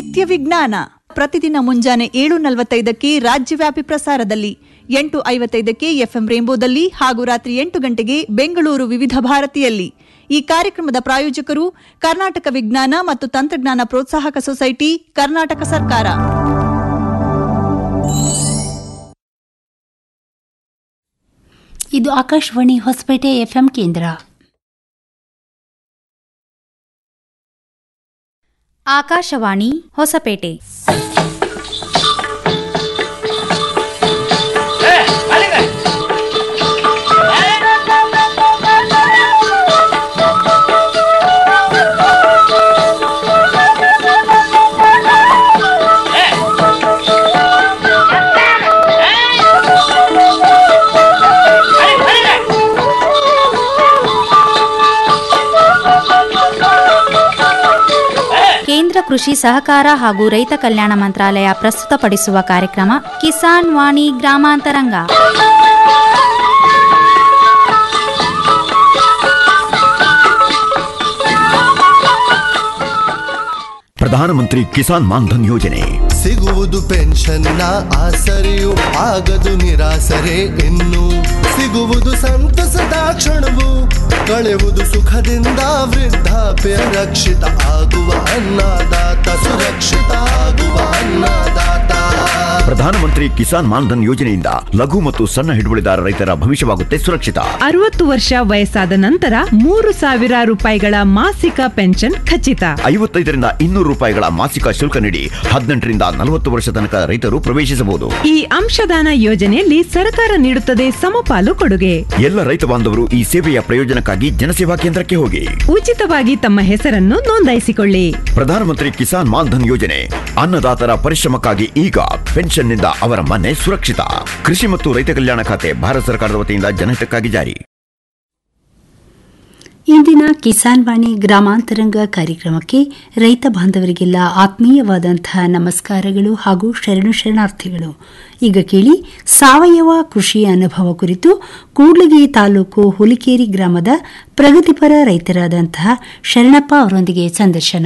ನಿತ್ಯ ವಿಜ್ಞಾನ ಪ್ರತಿದಿನ ಮುಂಜಾನೆ ಏಳು ನಲವತ್ತೈದಕ್ಕೆ ರಾಜ್ಯವ್ಯಾಪಿ ಪ್ರಸಾರದಲ್ಲಿ ಎಂಟು ಐವತ್ತೈದಕ್ಕೆ ಎಫ್ಎಂ ರೇಂಬೋದಲ್ಲಿ ಹಾಗೂ ರಾತ್ರಿ ಎಂಟು ಗಂಟೆಗೆ ಬೆಂಗಳೂರು ವಿವಿಧ ಭಾರತಿಯಲ್ಲಿ ಈ ಕಾರ್ಯಕ್ರಮದ ಪ್ರಾಯೋಜಕರು ಕರ್ನಾಟಕ ವಿಜ್ಞಾನ ಮತ್ತು ತಂತ್ರಜ್ಞಾನ ಪ್ರೋತ್ಸಾಹಕ ಸೊಸೈಟಿ ಕರ್ನಾಟಕ ಸರ್ಕಾರ ಇದು ಆಕಾಶವಾಣಿ ಹೊಸಪೇಟೆ ಎಫ್ಎಂ ಕೇಂದ್ರ ಆಕಾಶವಾಣಿ ಹೊಸಪೇಟೆ ಕೇಂದ್ರ ಕೃಷಿ ಸಹಕಾರ ಹಾಗೂ ರೈತ ಕಲ್ಯಾಣ ಮಂತ್ರಾಲಯ ಪ್ರಸ್ತುತಪಡಿಸುವ ಕಾರ್ಯಕ್ರಮ ಕಿಸಾನ್ ವಾಣಿ ಗ್ರಾಮಾಂತರಂಗ ಪ್ರಧಾನಮಂತ್ರಿ ಕಿಸಾನ್ ಮಾನ್ಧನ್ ಯೋಜನೆ ಸಿಗುವುದು ಪೆನ್ಷನ್ನ ಆಸರೆಯು ಆಗದು ನಿರಾಸರೆ ಇನ್ನು ಸಿಗುವುದು ಸಂತಸದ ಕ್ಷಣವು ಕಳೆಯುವುದು ಸುಖದಿಂದ ವೃದ್ಧಾಪ್ಯ ರಕ್ಷಿತ ಆಗುವ ಅನ್ನದಾತ ಸುರಕ್ಷಿತ ಆಗುವ ಅನ್ನದಾತ ಪ್ರಧಾನಮಂತ್ರಿ ಕಿಸಾನ್ ಮಾನ್ಧನ್ ಯೋಜನೆಯಿಂದ ಲಘು ಮತ್ತು ಸಣ್ಣ ಹಿಡುವಳಿದಾರ ರೈತರ ಭವಿಷ್ಯವಾಗುತ್ತೆ ಸುರಕ್ಷಿತ ಅರವತ್ತು ವರ್ಷ ವಯಸ್ಸಾದ ನಂತರ ಮೂರು ಸಾವಿರ ರೂಪಾಯಿಗಳ ಮಾಸಿಕ ಪೆನ್ಷನ್ ಖಚಿತ ಐವತ್ತೈದರಿಂದ ಇನ್ನೂರು ರೂಪಾಯಿಗಳ ಮಾಸಿಕ ಶುಲ್ಕ ನೀಡಿ ಹದಿನೆಂಟರಿಂದ ನಲವತ್ತು ವರ್ಷ ತನಕ ರೈತರು ಪ್ರವೇಶಿಸಬಹುದು ಈ ಅಂಶದಾನ ಯೋಜನೆಯಲ್ಲಿ ಸರ್ಕಾರ ನೀಡುತ್ತದೆ ಸಮಪಾಲು ಕೊಡುಗೆ ಎಲ್ಲ ರೈತ ಬಾಂಧವರು ಈ ಸೇವೆಯ ಪ್ರಯೋಜನಕ್ಕಾಗಿ ಜನಸೇವಾ ಕೇಂದ್ರಕ್ಕೆ ಹೋಗಿ ಉಚಿತವಾಗಿ ತಮ್ಮ ಹೆಸರನ್ನು ನೋಂದಾಯಿಸಿಕೊಳ್ಳಿ ಪ್ರಧಾನಮಂತ್ರಿ ಕಿಸಾನ್ ಮಾನ್ಧನ್ ಯೋಜನೆ ಅನ್ನದಾತರ ಪರಿಶ್ರಮಕ್ಕಾಗಿ ಈಗ ಪೆನ್ಷನ್ನಿಂದ ಅವರ ಮನೆ ಸುರಕ್ಷಿತ ಕೃಷಿ ಮತ್ತು ರೈತ ಕಲ್ಯಾಣ ಖಾತೆ ಭಾರತ ಸರ್ಕಾರದ ವತಿಯಿಂದ ಜನಹಿತಕ್ಕಾಗಿ ಜಾರಿ ಇಂದಿನ ಕಿಸಾನ್ ವಾಣಿ ಗ್ರಾಮಾಂತರಂಗ ಕಾರ್ಯಕ್ರಮಕ್ಕೆ ರೈತ ಬಾಂಧವರಿಗೆಲ್ಲ ಆತ್ಮೀಯವಾದಂತಹ ನಮಸ್ಕಾರಗಳು ಹಾಗೂ ಶರಣು ಶರಣಾರ್ಥಿಗಳು ಈಗ ಕೇಳಿ ಸಾವಯವ ಕೃಷಿ ಅನುಭವ ಕುರಿತು ಕೂಡ್ಲಿಗಿ ತಾಲೂಕು ಹುಲಿಕೇರಿ ಗ್ರಾಮದ ಪ್ರಗತಿಪರ ರೈತರಾದಂತಹ ಶರಣಪ್ಪ ಅವರೊಂದಿಗೆ ಸಂದರ್ಶನ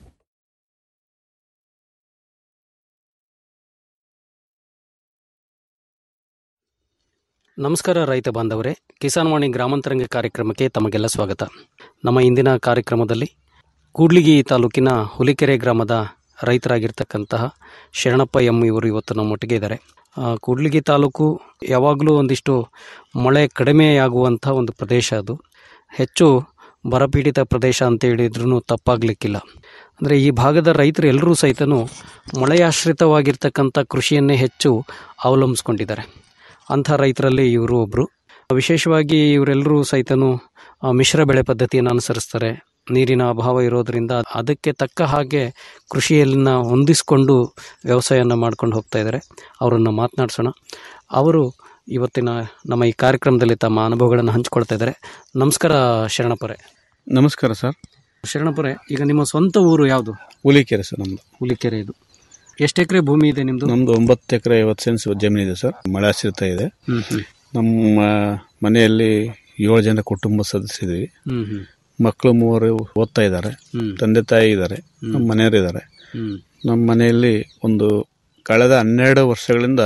ನಮಸ್ಕಾರ ರೈತ ಬಾಂಧವರೇ ಕಿಸಾನ್ ವಾಣಿ ಗ್ರಾಮಾಂತರಂಗ ಕಾರ್ಯಕ್ರಮಕ್ಕೆ ತಮಗೆಲ್ಲ ಸ್ವಾಗತ ನಮ್ಮ ಇಂದಿನ ಕಾರ್ಯಕ್ರಮದಲ್ಲಿ ಕೂಡ್ಲಿಗಿ ತಾಲೂಕಿನ ಹುಲಿಕೆರೆ ಗ್ರಾಮದ ರೈತರಾಗಿರ್ತಕ್ಕಂತಹ ಶರಣಪ್ಪ ಎಂ ಇವರು ಇವತ್ತು ನಮ್ಮೊಟ್ಟಿಗೆ ಇದ್ದಾರೆ ಆ, ಕೂಡ್ಲಿಗಿ ತಾಲೂಕು ಯಾವಾಗಲೂ ಒಂದಿಷ್ಟು ಮಳೆ ಕಡಿಮೆಯಾಗುವಂಥ ಒಂದು ಪ್ರದೇಶ ಅದು ಹೆಚ್ಚು ಬರಪೀಡಿತ ಪ್ರದೇಶ ಅಂತ ಹೇಳಿದ್ರೂ ತಪ್ಪಾಗಲಿಕ್ಕಿಲ್ಲ ಅಂದರೆ ಈ ಭಾಗದ ರೈತರು ಎಲ್ಲರೂ ಸಹಿತನೂ ಮಳೆಯಾಶ್ರಿತವಾಗಿರ್ತಕ್ಕಂಥ ಕೃಷಿಯನ್ನೇ ಹೆಚ್ಚು ಅವಲಂಬಿಸ್ಕೊಂಡಿದ್ದಾರೆ ಅಂಥ ರೈತರಲ್ಲಿ ಇವರು ಒಬ್ಬರು ವಿಶೇಷವಾಗಿ ಇವರೆಲ್ಲರೂ ಸಹಿತನು ಆ, ಮಿಶ್ರ ಬೆಳೆ ಪದ್ಧತಿಯನ್ನು ಅನುಸರಿಸ್ತಾರೆ ನೀರಿನ ಅಭಾವ ಇರೋದರಿಂದ ಅದಕ್ಕೆ ತಕ್ಕ ಹಾಗೆ ಕೃಷಿಯನ್ನ ಹೊಂದಿಸ್ಕೊಂಡು ವ್ಯವಸಾಯನ ಮಾಡ್ಕೊಂಡು ಹೋಗ್ತಾ ಇದ್ದಾರೆ ಅವರನ್ನು ಮಾತನಾಡಿಸೋಣ ಅವರು ಇವತ್ತಿನ ನಮ್ಮ ಈ ಕಾರ್ಯಕ್ರಮದಲ್ಲಿ ತಮ್ಮ ಅನುಭವಗಳನ್ನು ಹಂಚ್ಕೊಳ್ತಾ ಇದ್ದಾರೆ ನಮಸ್ಕಾರ ಶರಣಪುರೆ ನಮಸ್ಕಾರ ಸರ್ ಶರಣಪುರೆ ಈಗ ನಿಮ್ಮ ಸ್ವಂತ ಊರು ಯಾವುದು ಹುಲಿಕೆರೆ ಸರ್ ನಮ್ಮದು ಹುಲಿಕೆರೆ ಇದು ಎಷ್ಟು ಎಕರೆ ಭೂಮಿ ಇದೆ ನಿಮ್ಮದು ನಮ್ಮದು ಒಂಬತ್ತು ಎಕರೆ ಐವತ್ತು ಸೆನ್ಸ್ ಜಮೀನು ಇದೆ ಸರ್ ಮಳೆ ಆಶ್ರಿತ ಇದೆ ಹ್ಮ್ ಹ್ಮ್ ನಮ್ಮ ಮನೆಯಲ್ಲಿ ಏಳು ಜನ ಕುಟುಂಬ ಸದಸ್ಯರಿದ್ದೀವಿ ಹ್ಮ್ ಹ್ಮ್ ಮಕ್ಕಳು ಮೂವರು ಓದ್ತಾ ಇದ್ದಾರೆ ಹ್ಮ್. ತಂದೆ ತಾಯಿ ಇದ್ದಾರೆ ನಮ್ಮ ಮನೆಯವರು ಇದ್ದಾರೆ ಹ್ಮ್ ನಮ್ಮ ಮನೆಯಲ್ಲಿ ಒಂದು ಕಳೆದ ಹನ್ನೆರಡು ವರ್ಷಗಳಿಂದ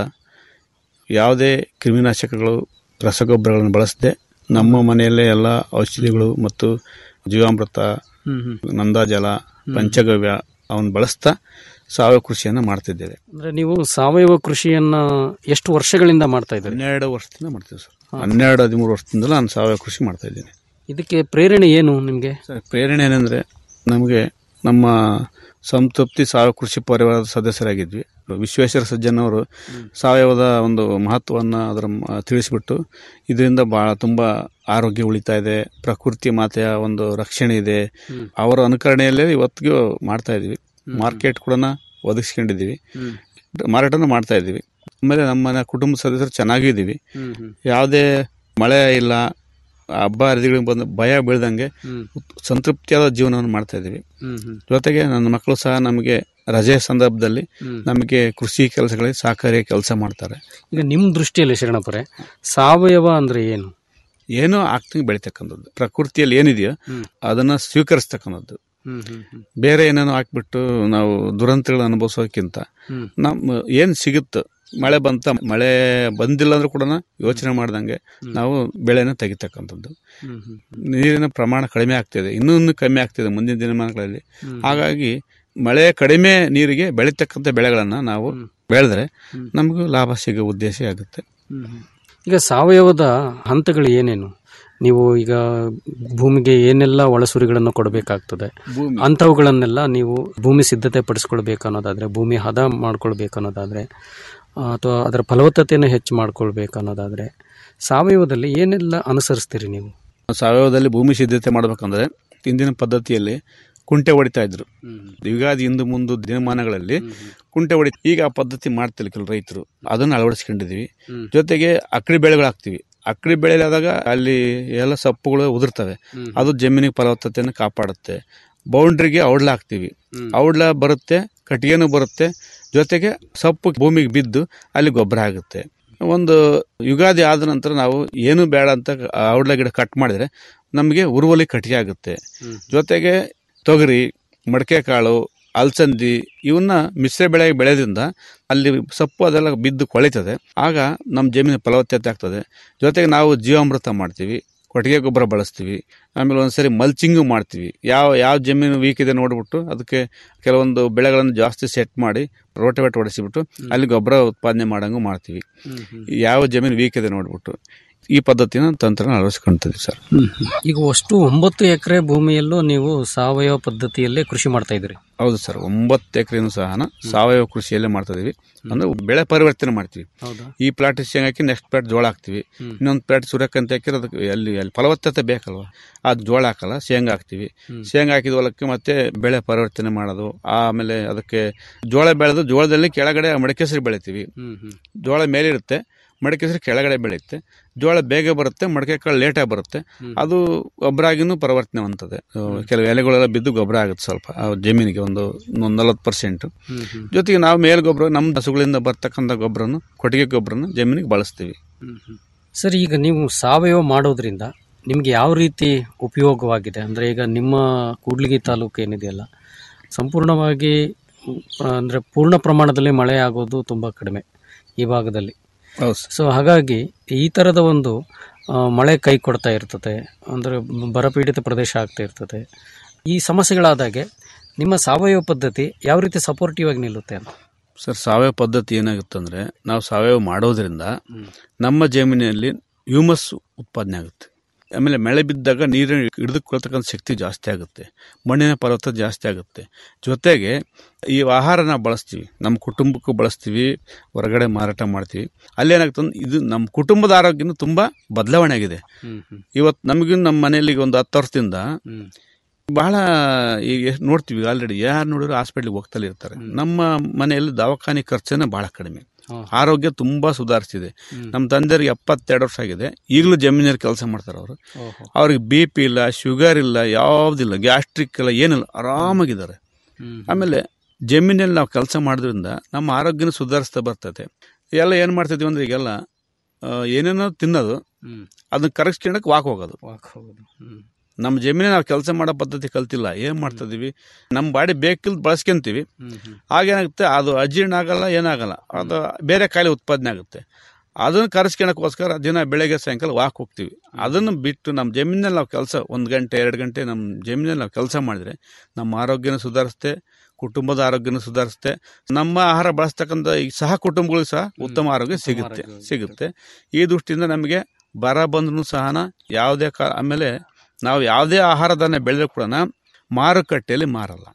ಯಾವುದೇ ಕ್ರಿಮಿನಾಶಕಗಳು ರಸಗೊಬ್ಬರಗಳನ್ನು ಬಳಸದೆ ನಮ್ಮ ಮನೆಯಲ್ಲೇ ಎಲ್ಲ ಔಷಧಿಗಳು ಮತ್ತು ಜೀವಾಮೃತ ಹ್ಮ್ ಹ್ಮ್ ನಂದಾಜಲ ಪಂಚಗವ್ಯ ಅವನ್ನ ಬಳಸ್ತಾ ಸಾವಯವ ಕೃಷಿಯನ್ನು ಮಾಡ್ತಿದ್ದೇವೆ ಅಂದ್ರೆ ನೀವು ಸಾವಯವ ಕೃಷಿಯನ್ನ ಎಷ್ಟು ವರ್ಷಗಳಿಂದ ಮಾಡ್ತಾ ಇದ್ದೀರಿ ಹನ್ನೆರಡು ವರ್ಷದಿಂದ ಮಾಡ್ತೀವಿ ಸರ್ ಹನ್ನೆರಡು ಹದಿಮೂರು ವರ್ಷದಿಂದ ನಾನು ಸಾವಯವ ಕೃಷಿ ಮಾಡ್ತಾ ಇದ್ದೀನಿ ಇದಕ್ಕೆ ಪ್ರೇರಣೆ ಏನು ನಿಮಗೆ ಸರ್ ಪ್ರೇರಣೆ ಏನಂದರೆ ನಮಗೆ ನಮ್ಮ ಸಂತೃಪ್ತಿ ಸಾವಯವ ಕೃಷಿ ಪರಿವಾರದ ಸದಸ್ಯರಾಗಿದ್ವಿ ವಿಶ್ವೇಶ್ವರ ಸಜ್ಜನ್ ಅವರು ಸಾವಯವದ ಒಂದು ಮಹತ್ವವನ್ನು ಅದರ ಮ- ತಿಳಿಸ್ಬಿಟ್ಟು ಇದರಿಂದ ಭಾಳ ತುಂಬ ಆರೋಗ್ಯ ಉಳಿತಾ ಇದೆ ಪ್ರಕೃತಿ ಮಾತೆಯ ಒಂದು ರಕ್ಷಣೆ ಇದೆ ಅವರ ಅನುಕರಣೆಯಲ್ಲೇ ಇವತ್ತಿಗೂ ಮಾಡ್ತಾ ಇದ್ದೀವಿ ಮಾರ್ಕೆಟ್ ಕೂಡ ಒದಗಿಸ್ಕೊಂಡಿದ್ದೀವಿ ಮಾರಾಟನೂ ಮಾಡ್ತಾ ಇದ್ದೀವಿ ಆಮೇಲೆ ನಮ್ಮ ಮನೆ ಕುಟುಂಬ ಸದಸ್ಯರು ಚೆನ್ನಾಗಿದ್ದೀವಿ ಯಾವುದೇ ಮಳೆ ಇಲ್ಲ ಹಬ್ಬ ಹರಿದಿಗಳಿಗೆ ಬಂದು ಭಯ ಬೀಳ್ದಂಗೆ ಸಂತೃಪ್ತಿಯಾದ ಜೀವನವನ್ನು ಮಾಡ್ತಾ ಇದ್ದೀವಿ ಜೊತೆಗೆ ನನ್ನ ಮಕ್ಕಳು ಸಹ ನಮಗೆ ರಜೆ ಸಂದರ್ಭದಲ್ಲಿ ನಮಗೆ ಕೃಷಿ ಕೆಲಸಗಳಿಗೆ ಸಹಕಾರಿ ಕೆಲಸ ಮಾಡ್ತಾರೆ ಈಗ ನಿಮ್ಮ ದೃಷ್ಟಿಯಲ್ಲಿ ಶರಣಪುರೆ ಸಾವಯವ ಅಂದ್ರೆ ಏನು ಏನೋ ಆಗ್ತಂಗೆ ಬೆಳಿತಕ್ಕಂಥದ್ದು ಪ್ರಕೃತಿಯಲ್ಲಿ ಏನಿದೆಯೋ ಅದನ್ನ ಸ್ವೀಕರಿಸ್ತಕ್ಕಂಥದ್ದು ಹ್ಮ್ ಹ್ಮ್ ಹ್ಮ್ ಬೇರೆ ಏನೇನೋ ಹಾಕ್ಬಿಟ್ಟು ನಾವು ದುರಂತಗಳು ಅನುಭವಿಸೋಕ್ಕಿಂತ ಹ್ಮ್. ನಮ್ಮ ಏನ್ ಸಿಗುತ್ತೆ ಮಳೆ ಬಂತ ಮಳೆ ಬಂದಿಲ್ಲ ಅಂದ್ರೂ ಕೂಡ ಯೋಚನೆ ಮಾಡ್ದಂಗೆ ನಾವು ಬೆಳೆನ ತೆಗಿತಕ್ಕಂಥದ್ದು ಹ್ಮ್ ಹ್ಮ್ ನೀರಿನ ಪ್ರಮಾಣ ಕಡಿಮೆ ಆಗ್ತಿದೆ ಇನ್ನೂ ಇನ್ನೂ ಕಮ್ಮಿ ಆಗ್ತಿದೆ ಮುಂದಿನ ದಿನಮಾನಗಳಲ್ಲಿ ಹಾಗಾಗಿ ಮಳೆ ಕಡಿಮೆ ನೀರಿಗೆ ಬೆಳೀತಕ್ಕಂಥ ಬೆಳೆಗಳನ್ನ ನಾವು ಬೆಳೆದ್ರೆ ನಮಗೂ ಲಾಭ ಸಿಗೋ ಉದ್ದೇಶ ಆಗುತ್ತೆ ಹ್ಮ್ ಹ್ಮ್. ಈಗ ಸಾವಯವದ ಹಂತಗಳು ಏನೇನು ನೀವು ಈಗ ಭೂಮಿಗೆ ಏನೆಲ್ಲ ಒಳಸುರಿಗಳನ್ನು ಕೊಡಬೇಕಾಗ್ತದೆ ಅಂಥವುಗಳನ್ನೆಲ್ಲ ನೀವು ಭೂಮಿ ಸಿದ್ಧತೆ ಪಡಿಸ್ಕೊಳ್ಬೇಕು ಅನ್ನೋದಾದ್ರೆ ಭೂಮಿ ಹದ ಮಾಡ್ಕೊಳ್ಬೇಕು ಅನ್ನೋದಾದ್ರೆ ಆ, ಅಥವಾ ಅದರ ಫಲವತ್ತತೆಯನ್ನು ಹೆಚ್ಚು ಮಾಡ್ಕೊಳ್ಬೇಕು ಅನ್ನೋದಾದ್ರೆ ಸಾವಯವದಲ್ಲಿ ಏನೆಲ್ಲ ಅನುಸರಿಸ್ತೀರಿ ನೀವು ಸಾವಯವದಲ್ಲಿ ಭೂಮಿ ಸಿದ್ಧತೆ ಮಾಡ್ಬೇಕಂದ್ರೆ ಹಿಂದಿನ ಪದ್ಧತಿಯಲ್ಲಿ ಕುಂಟೆ ಹೊಡಿತಾ ಇದ್ರು ಯುಗಾದಿ ಹಿಂದು ಮುಂದು ದಿನಮಾನಗಳಲ್ಲಿ ಕುಂಟೆ ಹೊಡಿ ಈಗ ಆ ಪದ್ಧತಿ ಮಾಡ್ತಿಲ್ಲ ಕೆಲವು ರೈತರು ಅದನ್ನು ಅಳವಡಿಸ್ಕೊಂಡಿದೀವಿ ಜೊತೆಗೆ ಅಕ್ಕಡಿ ಬೆಳೆಗಳು ಹಾಕ್ತಿವಿ ಅಕ್ಕಡಿ ಬೆಳೆಲಾದಾಗ ಅಲ್ಲಿ ಎಲ್ಲ ಸೊಪ್ಪುಗಳು ಉದುರ್ತವೆ ಅದು ಜಮೀನಿಗೆ ಫಲವತ್ತತೆಯನ್ನು ಕಾಪಾಡುತ್ತೆ ಬೌಂಡ್ರಿಗೆ ಔಡ್ಲ ಹಾಕ್ತಿವಿ ಔಡ್ಲ ಬರುತ್ತೆ ಕಟ್ಟಿಗೆನೂ ಬರುತ್ತೆ ಜೊತೆಗೆ ಸೊಪ್ಪು ಭೂಮಿಗೆ ಬಿದ್ದು ಅಲ್ಲಿ ಗೊಬ್ಬರ ಆಗುತ್ತೆ ಒಂದು ಯುಗಾದಿ ಆದ ನಂತರ ನಾವು ಏನು ಬೇಡ ಅಂತ ಔಡ್ಲ ಗಿಡ ಕಟ್ ಮಾಡಿದ್ರೆ ನಮಗೆ ಉರುವಲಿ ಕಟ್ಟಿಗೆ ಆಗುತ್ತೆ ಜೊತೆಗೆ ತೊಗರಿ ಮಡಕೆ ಕಾಳು ಅಲಸಂದಿ ಇವನ್ನ ಮಿಶ್ರ ಬೆಳೆ ಬೆಳೆದ್ರಿಂದ ಅಲ್ಲಿ ಸೊಪ್ಪು ಅದೆಲ್ಲ ಬಿದ್ದು ಕೊಳಿತದೆ ಆಗ ನಮ್ಮ ಜಮೀನು ಫಲವತ್ತತೆ ಆಗ್ತದೆ ಜೊತೆಗೆ ನಾವು ಜೀವಾಮೃತ ಮಾಡ್ತೀವಿ ಕೊಟ್ಟಿಗೆ ಗೊಬ್ಬರ ಬಳಸ್ತೀವಿ ಆಮೇಲೆ ಒಂದ್ಸರಿ ಮಲ್ಚಿಂಗು ಮಾಡ್ತೀವಿ ಯಾವ ಯಾವ ಜಮೀನು ವೀಕ್ ಇದೆ ನೋಡ್ಬಿಟ್ಟು ಅದಕ್ಕೆ ಕೆಲವೊಂದು ಬೆಳೆಗಳನ್ನು ಜಾಸ್ತಿ ಸೆಟ್ ಮಾಡಿ ರೋಟವೆಟ್ ಹೊಡೆಸಿಬಿಟ್ಟು ಅಲ್ಲಿ ಗೊಬ್ಬರ ಉತ್ಪಾದನೆ ಮಾಡಂಗೂ ಮಾಡ್ತೀವಿ ಯಾವ ಜಮೀನು ವೀಕ್ ಇದೆ ನೋಡ್ಬಿಟ್ಟು ಈ ಪದ್ಧತಿನ ತಂತ್ರನ ಅಳವಡಿಸ್ಕೊಂತೀವಿ ಸರ್ ಈಗ ಅಷ್ಟು ಒಂಬತ್ತು ಎಕರೆ ಭೂಮಿಯಲ್ಲೂ ನೀವು ಸಾವಯವ ಪದ್ಧತಿಯಲ್ಲೇ ಕೃಷಿ ಮಾಡ್ತಾ ಇದ್ರಿ ಹೌದು ಸರ್ ಒಂಬತ್ತು ಎಕರೆನೂ ಸಹ ಸಾವಯವ ಕೃಷಿಯಲ್ಲೇ ಮಾಡ್ತಾ ಇದೀವಿ ಅಂದ್ರೆ ಬೆಳೆ ಪರಿವರ್ತನೆ ಮಾಡ್ತೀವಿ ಹೌದಾ ಈ ಪ್ಲಾಟ್ ಶೇಂಗಾ ಹಾಕಿ ನೆಕ್ಸ್ಟ್ ಪ್ಲಾಟ್ ಜೋಳ ಹಾಕ್ತಿವಿ ಇನ್ನೊಂದು ಪ್ಲಾಟ್ ಸೂರ್ಯಕಾಂತಿ ಹಾಕಿದ್ರೆ ಅದಕ್ಕೆ ಅಲ್ಲಿ ಅಲ್ಲಿ ಫಲವತ್ತತೆ ಬೇಕಲ್ವಾ ಅದು ಜೋಳ ಹಾಕಲ್ಲ ಶೇಂಗಾ ಹಾಕ್ತಿವಿ ಶೇಂಗಾ ಹಾಕಿದ ಹೊಲಕ್ಕೆ ಮತ್ತೆ ಬೆಳೆ ಪರಿವರ್ತನೆ ಮಾಡೋದು ಆಮೇಲೆ ಅದಕ್ಕೆ ಜೋಳ ಬೆಳೆದು ಜೋಳದಲ್ಲಿ ಕೆಳಗಡೆ ಮಡಕೆಸರಿ ಬೆಳಿತೀವಿ ಹ್ಮ್ ಹ್ಮ್ ಜೋಳ ಮೇಲಿರುತ್ತೆ ಮಡಕೆಸರಿ ಕೆಳಗಡೆ ಬೆಳೆಯುತ್ತೆ ಜೋಳ ಬೇಗ ಬರುತ್ತೆ ಮಡಕೆ ಕಾಳು ಲೇಟಾಗಿ ಬರುತ್ತೆ ಅದು ಗೊಬ್ಬರ ಆಗಿನೂ ಪರಿವರ್ತನೆ ಹೊಂದದೆ ಕೆಲವು ಎಲೆಗಳೆಲ್ಲ ಬಿದ್ದು ಗೊಬ್ಬರ ಆಗುತ್ತೆ ಸ್ವಲ್ಪ ಆ ಜಮೀನಿಗೆ ಒಂದು ಒಂದು ನಲವತ್ತು ಪರ್ಸೆಂಟ್ ಹ್ಮ್ ಹ್ಮ್ ಜೊತೆಗೆ ನಾವು ಮೇಲ್ ಗೊಬ್ಬರ ನಮ್ಮ ಹಸುಗಳಿಂದ ಬರ್ತಕ್ಕಂಥ ಗೊಬ್ಬರನು ಕೊಟ್ಟಿಗೆ ಗೊಬ್ಬರನ ಜಮೀನಿಗೆ ಬಳಸ್ತೀವಿ ಹ್ಮ್ ಹ್ಮ್. ಸರ್ ಈಗ ನೀವು ಸಾವಯವ ಮಾಡೋದ್ರಿಂದ ನಿಮ್ಗೆ ಯಾವ ರೀತಿ ಉಪಯೋಗವಾಗಿದೆ ಅಂದ್ರೆ ಈಗ ನಿಮ್ಮ ಕೂಡ್ಲಿಗಿ ತಾಲೂಕು ಏನಿದೆಯಲ್ಲ ಸಂಪೂರ್ಣವಾಗಿ ಉಮ್, ಅಂದ್ರೆ ಪೂರ್ಣ ಪ್ರಮಾಣದಲ್ಲಿ ಮಳೆ ಆಗೋದು ತುಂಬಾ ಕಡಿಮೆ ಈ ಭಾಗದಲ್ಲಿ ಹೌದು ಸರ್ ಸೊ ಹಾಗಾಗಿ ಈ ಥರದ ಒಂದು ಆ, ಮಳೆ ಕೈ ಕೊಡ್ತಾ ಇರ್ತದೆ ಅಂದರೆ ಬರಪೀಡಿತ ಪ್ರದೇಶ ಆಗ್ತಾ ಇರ್ತದೆ ಈ ಸಮಸ್ಯೆಗಳಾದಾಗೆ ನಿಮ್ಮ ಸಾವಯವ ಪದ್ಧತಿ ಯಾವ ರೀತಿ ಸಪೋರ್ಟಿವ್ ಆಗಿ ನಿಲ್ಲುತ್ತೆ ಅಂತ ಸರ್ ಸಾವಯವ ಪದ್ಧತಿ ಏನಾಗುತ್ತಂದ್ರೆ ನಾವು ಸಾವಯವ ಮಾಡೋದ್ರಿಂದ ನಮ್ಮ ಜಮೀನಿನಲ್ಲಿ ಹ್ಯೂಮಸ್ ಉತ್ಪಾದನೆ ಆಗುತ್ತೆ ಆಮೇಲೆ ಮಳೆ ಬಿದ್ದಾಗ ನೀರಿನ ಹಿಡಿದುಕೊಳ್ತಕ್ಕಂಥ ಶಕ್ತಿ ಜಾಸ್ತಿ ಆಗುತ್ತೆ ಮಣ್ಣಿನ ಫಲವತ್ತತೆ ಜಾಸ್ತಿ ಆಗುತ್ತೆ ಜೊತೆಗೆ ಈ ಆಹಾರ ನಾವು ಬಳಸ್ತೀವಿ ನಮ್ಮ ಕುಟುಂಬಕ್ಕೂ ಬಳಸ್ತೀವಿ ಹೊರಗಡೆ ಮಾರಾಟ ಮಾಡ್ತೀವಿ ಅಲ್ಲೇನಾಗುತ್ತೆ ಅಂದ್ರೆ ಇದು ನಮ್ಮ ಕುಟುಂಬದ ಆರೋಗ್ಯನೂ ತುಂಬ ಬದಲಾವಣೆ ಆಗಿದೆ ಇವತ್ತು ನಮಗೂ ನಮ್ಮ ಮನೆಯಲ್ಲಿ ಈಗ ಒಂದು ಹತ್ತು ವರ್ಷದಿಂದ ಬಹಳ ಈಗ ಎಷ್ಟ್ ನೋಡ್ತೀವಿ ಆಲ್ರೆಡಿ ಯಾರು ನೋಡಿದ್ರು ಹಾಸ್ಪಿಟ್ಲಿಗೆ ಹೋಗ್ತಲೇ ಇರ್ತಾರೆ ನಮ್ಮ ಮನೆಯಲ್ಲಿ ದವಾಖಾನೆ ಖರ್ಚನೇ ಬಹಳ ಕಡಿಮೆ ಆರೋಗ್ಯ ತುಂಬಾ ಸುಧಾರಿಸಿದೆ ನಮ್ಮ ತಂದೆಯವ್ರಿಗೆ ಎಪ್ಪತ್ತೆರಡು ವರ್ಷ ಆಗಿದೆ ಈಗಲೂ ಜಮೀನಲ್ಲಿ ಕೆಲಸ ಮಾಡ್ತಾರೆ ಅವರು ಅವ್ರಿಗೆ ಬಿ ಪಿ ಇಲ್ಲ ಶುಗರ್ ಇಲ್ಲ ಯಾವುದಿಲ್ಲ ಗ್ಯಾಸ್ಟ್ರಿಕ್ ಇಲ್ಲ ಏನಿಲ್ಲ ಆರಾಮಾಗಿದ್ದಾರೆ ಆಮೇಲೆ ಜಮೀನಲ್ಲಿ ನಾವು ಕೆಲಸ ಮಾಡೋದ್ರಿಂದ ನಮ್ಮ ಆರೋಗ್ಯನ ಸುಧಾರಿಸ್ತಾ ಬರ್ತದೆ ಎಲ್ಲ ಏನು ಮಾಡ್ತಿದ್ವಿ ಅಂದ್ರೆ ಈಗೆಲ್ಲ ಆ, ಏನೇನೋ ತಿನ್ನೋದು ಅದನ್ನ ಕರಗಿಸ್ಕೊಂಡಕ್ಕೆ ವಾಕ್ ಹೋಗೋದು ನಮ್ಮ ಜಮೀನ ನಾವು ಕೆಲಸ ಮಾಡೋ ಪದ್ಧತಿ ಕಲ್ತಿಲ್ಲ ಏನ್ ಮಾಡ್ತಾ ಇದೀವಿ ನಮ್ಮ ಬಾಡಿ ಬೇಕಿಲ್ದ ಬಳಸ್ಕೊಂತೀವಿ ಆಗೇನಾಗುತ್ತೆ ಅದು ಅಜೀರ್ಣ ಆಗಲ್ಲ ಏನಾಗಲ್ಲ ಅದು ಬೇರೆ ಕಾಯಿಲೆ ಉತ್ಪಾದನೆ ಆಗುತ್ತೆ ಅದನ್ನು ಕರೆಸ್ಕೊಳಕ್ಕೋಸ್ಕರ ದಿನ ಬೆಳಗ್ಗೆ ಸಾಯಂಕಾಲ ವಾಕ್ ಹೋಗ್ತೀವಿ ಅದನ್ನು ಬಿಟ್ಟು ನಮ್ಮ ಜಮೀನಲ್ಲಿ ನಾವು ಕೆಲಸ ಒಂದು ಗಂಟೆ ಎರಡು ಗಂಟೆ ನಮ್ಮ ಜಮೀನಲ್ಲಿ ನಾವು ಕೆಲಸ ಮಾಡಿದ್ರೆ ನಮ್ಮ ಆರೋಗ್ಯನ ಸುಧಾರಿಸುತ್ತೆ ಕುಟುಂಬದ ಆರೋಗ್ಯನ ಸುಧಾರಿಸುತ್ತೆ ನಮ್ಮ ಆಹಾರ ಬಳಸ್ತಕ್ಕಂಥ ಈ ಸಹ ಕುಟುಂಬಗಳಿಗೂ ಸಹ ಉತ್ತಮ ಆರೋಗ್ಯ ಸಿಗುತ್ತೆ ಸಿಗುತ್ತೆ ಈ ದೃಷ್ಟಿಯಿಂದ ನಮಗೆ ಬರ ಬಂದ್ರೂ ಸಹ ಯಾವುದೇ ಕಾ ಆಮೇಲೆ ನಾವು ಯಾವುದೇ ಆಹಾರ ಧಾನ್ಯ ಬೆಳೆದ್ರು ಕೂಡ ಮಾರುಕಟ್ಟೆಯಲ್ಲಿ ಮಾರಲ್ಲ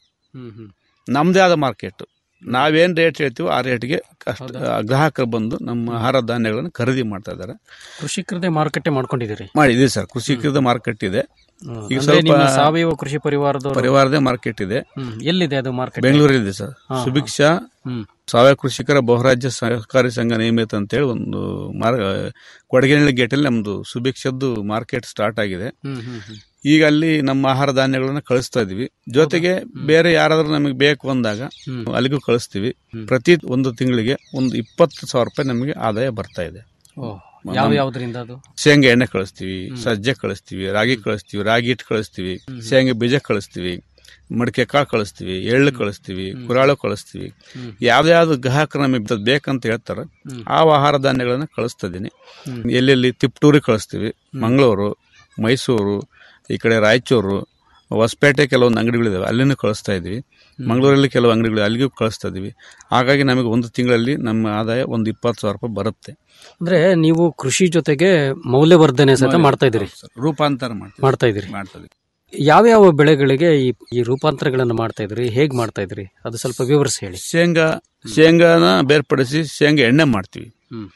ನಮ್ಮದೇ ಆದ ಮಾರ್ಕೆಟ್ ನಾವೇನು ರೇಟ್ ಹೇಳ್ತೀವೋ ಆ ರೇಟ್ಗೆ ಕಷ್ಟ ಗ್ರಾಹಕರು ಬಂದು ನಮ್ಮ ಆಹಾರ ಧಾನ್ಯಗಳನ್ನು ಖರೀದಿ ಮಾಡ್ತಾ ಇದ್ದಾರೆ ಕೃಷಿಕರದೇ ಮಾರುಕಟ್ಟೆ ಮಾಡ್ಕೊಂಡಿದ್ದೀರಿ ಮಾಡಿದೆ ಸರ್ ಕೃಷಿಕರದ ಮಾರ್ಕೆಟ್ ಇದೆ ಈಗ ಅಂದ್ರೆ ಸ್ವಲ್ಪ ನಿಮ್ಮ ಸಾವಯವ ಕೃಷಿ ಪರಿವಾರದ ಪರಿವಾರದೇ ಮಾರ್ಕೆಟ್ ಇದೆ ಎಲ್ಲಿದೆ ಅದು ಮಾರ್ಕೆಟ್ ಬೆಂಗಳೂರಿದೆ ಸರ್ ಸುಭಿಕ್ಷಾ ಸಾವಯವ ಕೃಷಿಕರ ಬಹುರಾಜ್ಯ ಸಹಕಾರಿ ಸಂಘ ನಿಯಮಿತ ಅಂತೇಳಿ ಒಂದು ಮಾರ್ ಕೊಡಗಿನಹಳ್ಳಿ ಗೇಟಲ್ಲಿ ನಮ್ದು ಸುಭಿಕ್ಷದ್ದು ಮಾರ್ಕೆಟ್ ಸ್ಟಾರ್ಟ್ ಆಗಿದೆ ಈಗ ಅಲ್ಲಿ ನಮ್ಮ ಆಹಾರ ಧಾನ್ಯಗಳನ್ನ ಕಳಿಸ್ತಾ ಇದೀವಿ ಜೊತೆಗೆ ಬೇರೆ ಯಾರಾದ್ರೂ ನಮಗೆ ಬೇಕು ಅಂದಾಗ ಅಲ್ಲಿಗೂ ಕಳಿಸ್ತೀವಿ ಪ್ರತಿ ಒಂದು ತಿಂಗಳಿಗೆ ಒಂದು ಇಪ್ಪತ್ತು ಸಾವಿರ ರೂಪಾಯಿ ನಮಗೆ ಆದಾಯ ಬರ್ತಾ ಇದೆ ಯಾವ ಯಾವ್ದ್ರಿಂದ ಅದು ಶೇಂಗಾ ಎಣ್ಣೆ ಕಳಿಸ್ತೀವಿ ಸಜ್ಜೆ ಕಳಿಸ್ತೀವಿ ರಾಗಿ ಕಳಿಸ್ತೀವಿ ರಾಗಿ ಹಿಟ್ಟು ಕಳಿಸ್ತೀವಿ ಶೇಂಗಾ ಬೀಜ ಕಳಿಸ್ತೀವಿ ಮಡಿಕೆ ಕಾಳು ಕಳಿಸ್ತೀವಿ ಎಳ್ಳು ಕಳಿಸ್ತೀವಿ ಕುರಾಳು ಕಳಿಸ್ತೀವಿ ಯಾವ್ದ್ಯಾವ್ದು ಗ್ರಾಹಕರು ನಮಗೆ ಇಂಥದ್ದು ಬೇಕಂತ ಹೇಳ್ತಾರೆ ಆ ಆಹಾರ ಧಾನ್ಯಗಳನ್ನ ಕಳಿಸ್ತಾ ಇದೀನಿ ಎಲ್ಲೆಲ್ಲಿ ತಿಪ್ಟೂರಿಗೆ ಕಳಿಸ್ತೀವಿ ಮಂಗಳೂರು ಮೈಸೂರು ಈ ಕಡೆ ರಾಯಚೂರು ಹೊಸಪೇಟೆ ಕೆಲವೊಂದು ಅಂಗಡಿಗಳಿದಾವೆ ಅಲ್ಲಿನೂ ಕಳಿಸ್ತಾ ಇದ್ವಿ ಮಂಗಳೂರಲ್ಲಿ ಕೆಲವು ಅಂಗಡಿಗಳು ಅಲ್ಲಿಗೂ ಕಳಿಸ್ತಾ ಇದೀವಿ ಹಾಗಾಗಿ ನಮಗೆ ಒಂದು ತಿಂಗಳಲ್ಲಿ ನಮ್ಮ ಆದಾಯ ಒಂದು ಇಪ್ಪತ್ತು ಸಾವಿರ ರೂಪಾಯಿ ಬರುತ್ತೆ ಅಂದ್ರೆ ನೀವು ಕೃಷಿ ಜೊತೆಗೆ ಮೌಲ್ಯವರ್ಧನೆ ಸಹಿತ ಮಾಡ್ತಾ ಇದ್ದೀರಿ ರೂಪಾಂತರ ಮಾಡ್ತೀವಿ ಮಾಡ್ತಾ ಇದ್ದೀರಿ ಮಾಡ್ತಾ ಇದೀವಿ ಯಾವ್ಯಾವ ಬೆಳೆಗಳಿಗೆ ಈ ಈ ರೂಪಾಂತರಗಳನ್ನು ಮಾಡ್ತಾ ಇದ್ರಿ ಹೇಗ್ ಮಾಡ್ತಾ ಇದ್ರಿ ಅದು ಸ್ವಲ್ಪ ವಿವರಿಸಿ ಹೇಳಿ ಶೇಂಗಾ ಶೇಂಗಾನ ಬೇರ್ಪಡಿಸಿ ಶೇಂಗಾ ಎಣ್ಣೆ ಮಾಡ್ತೀವಿ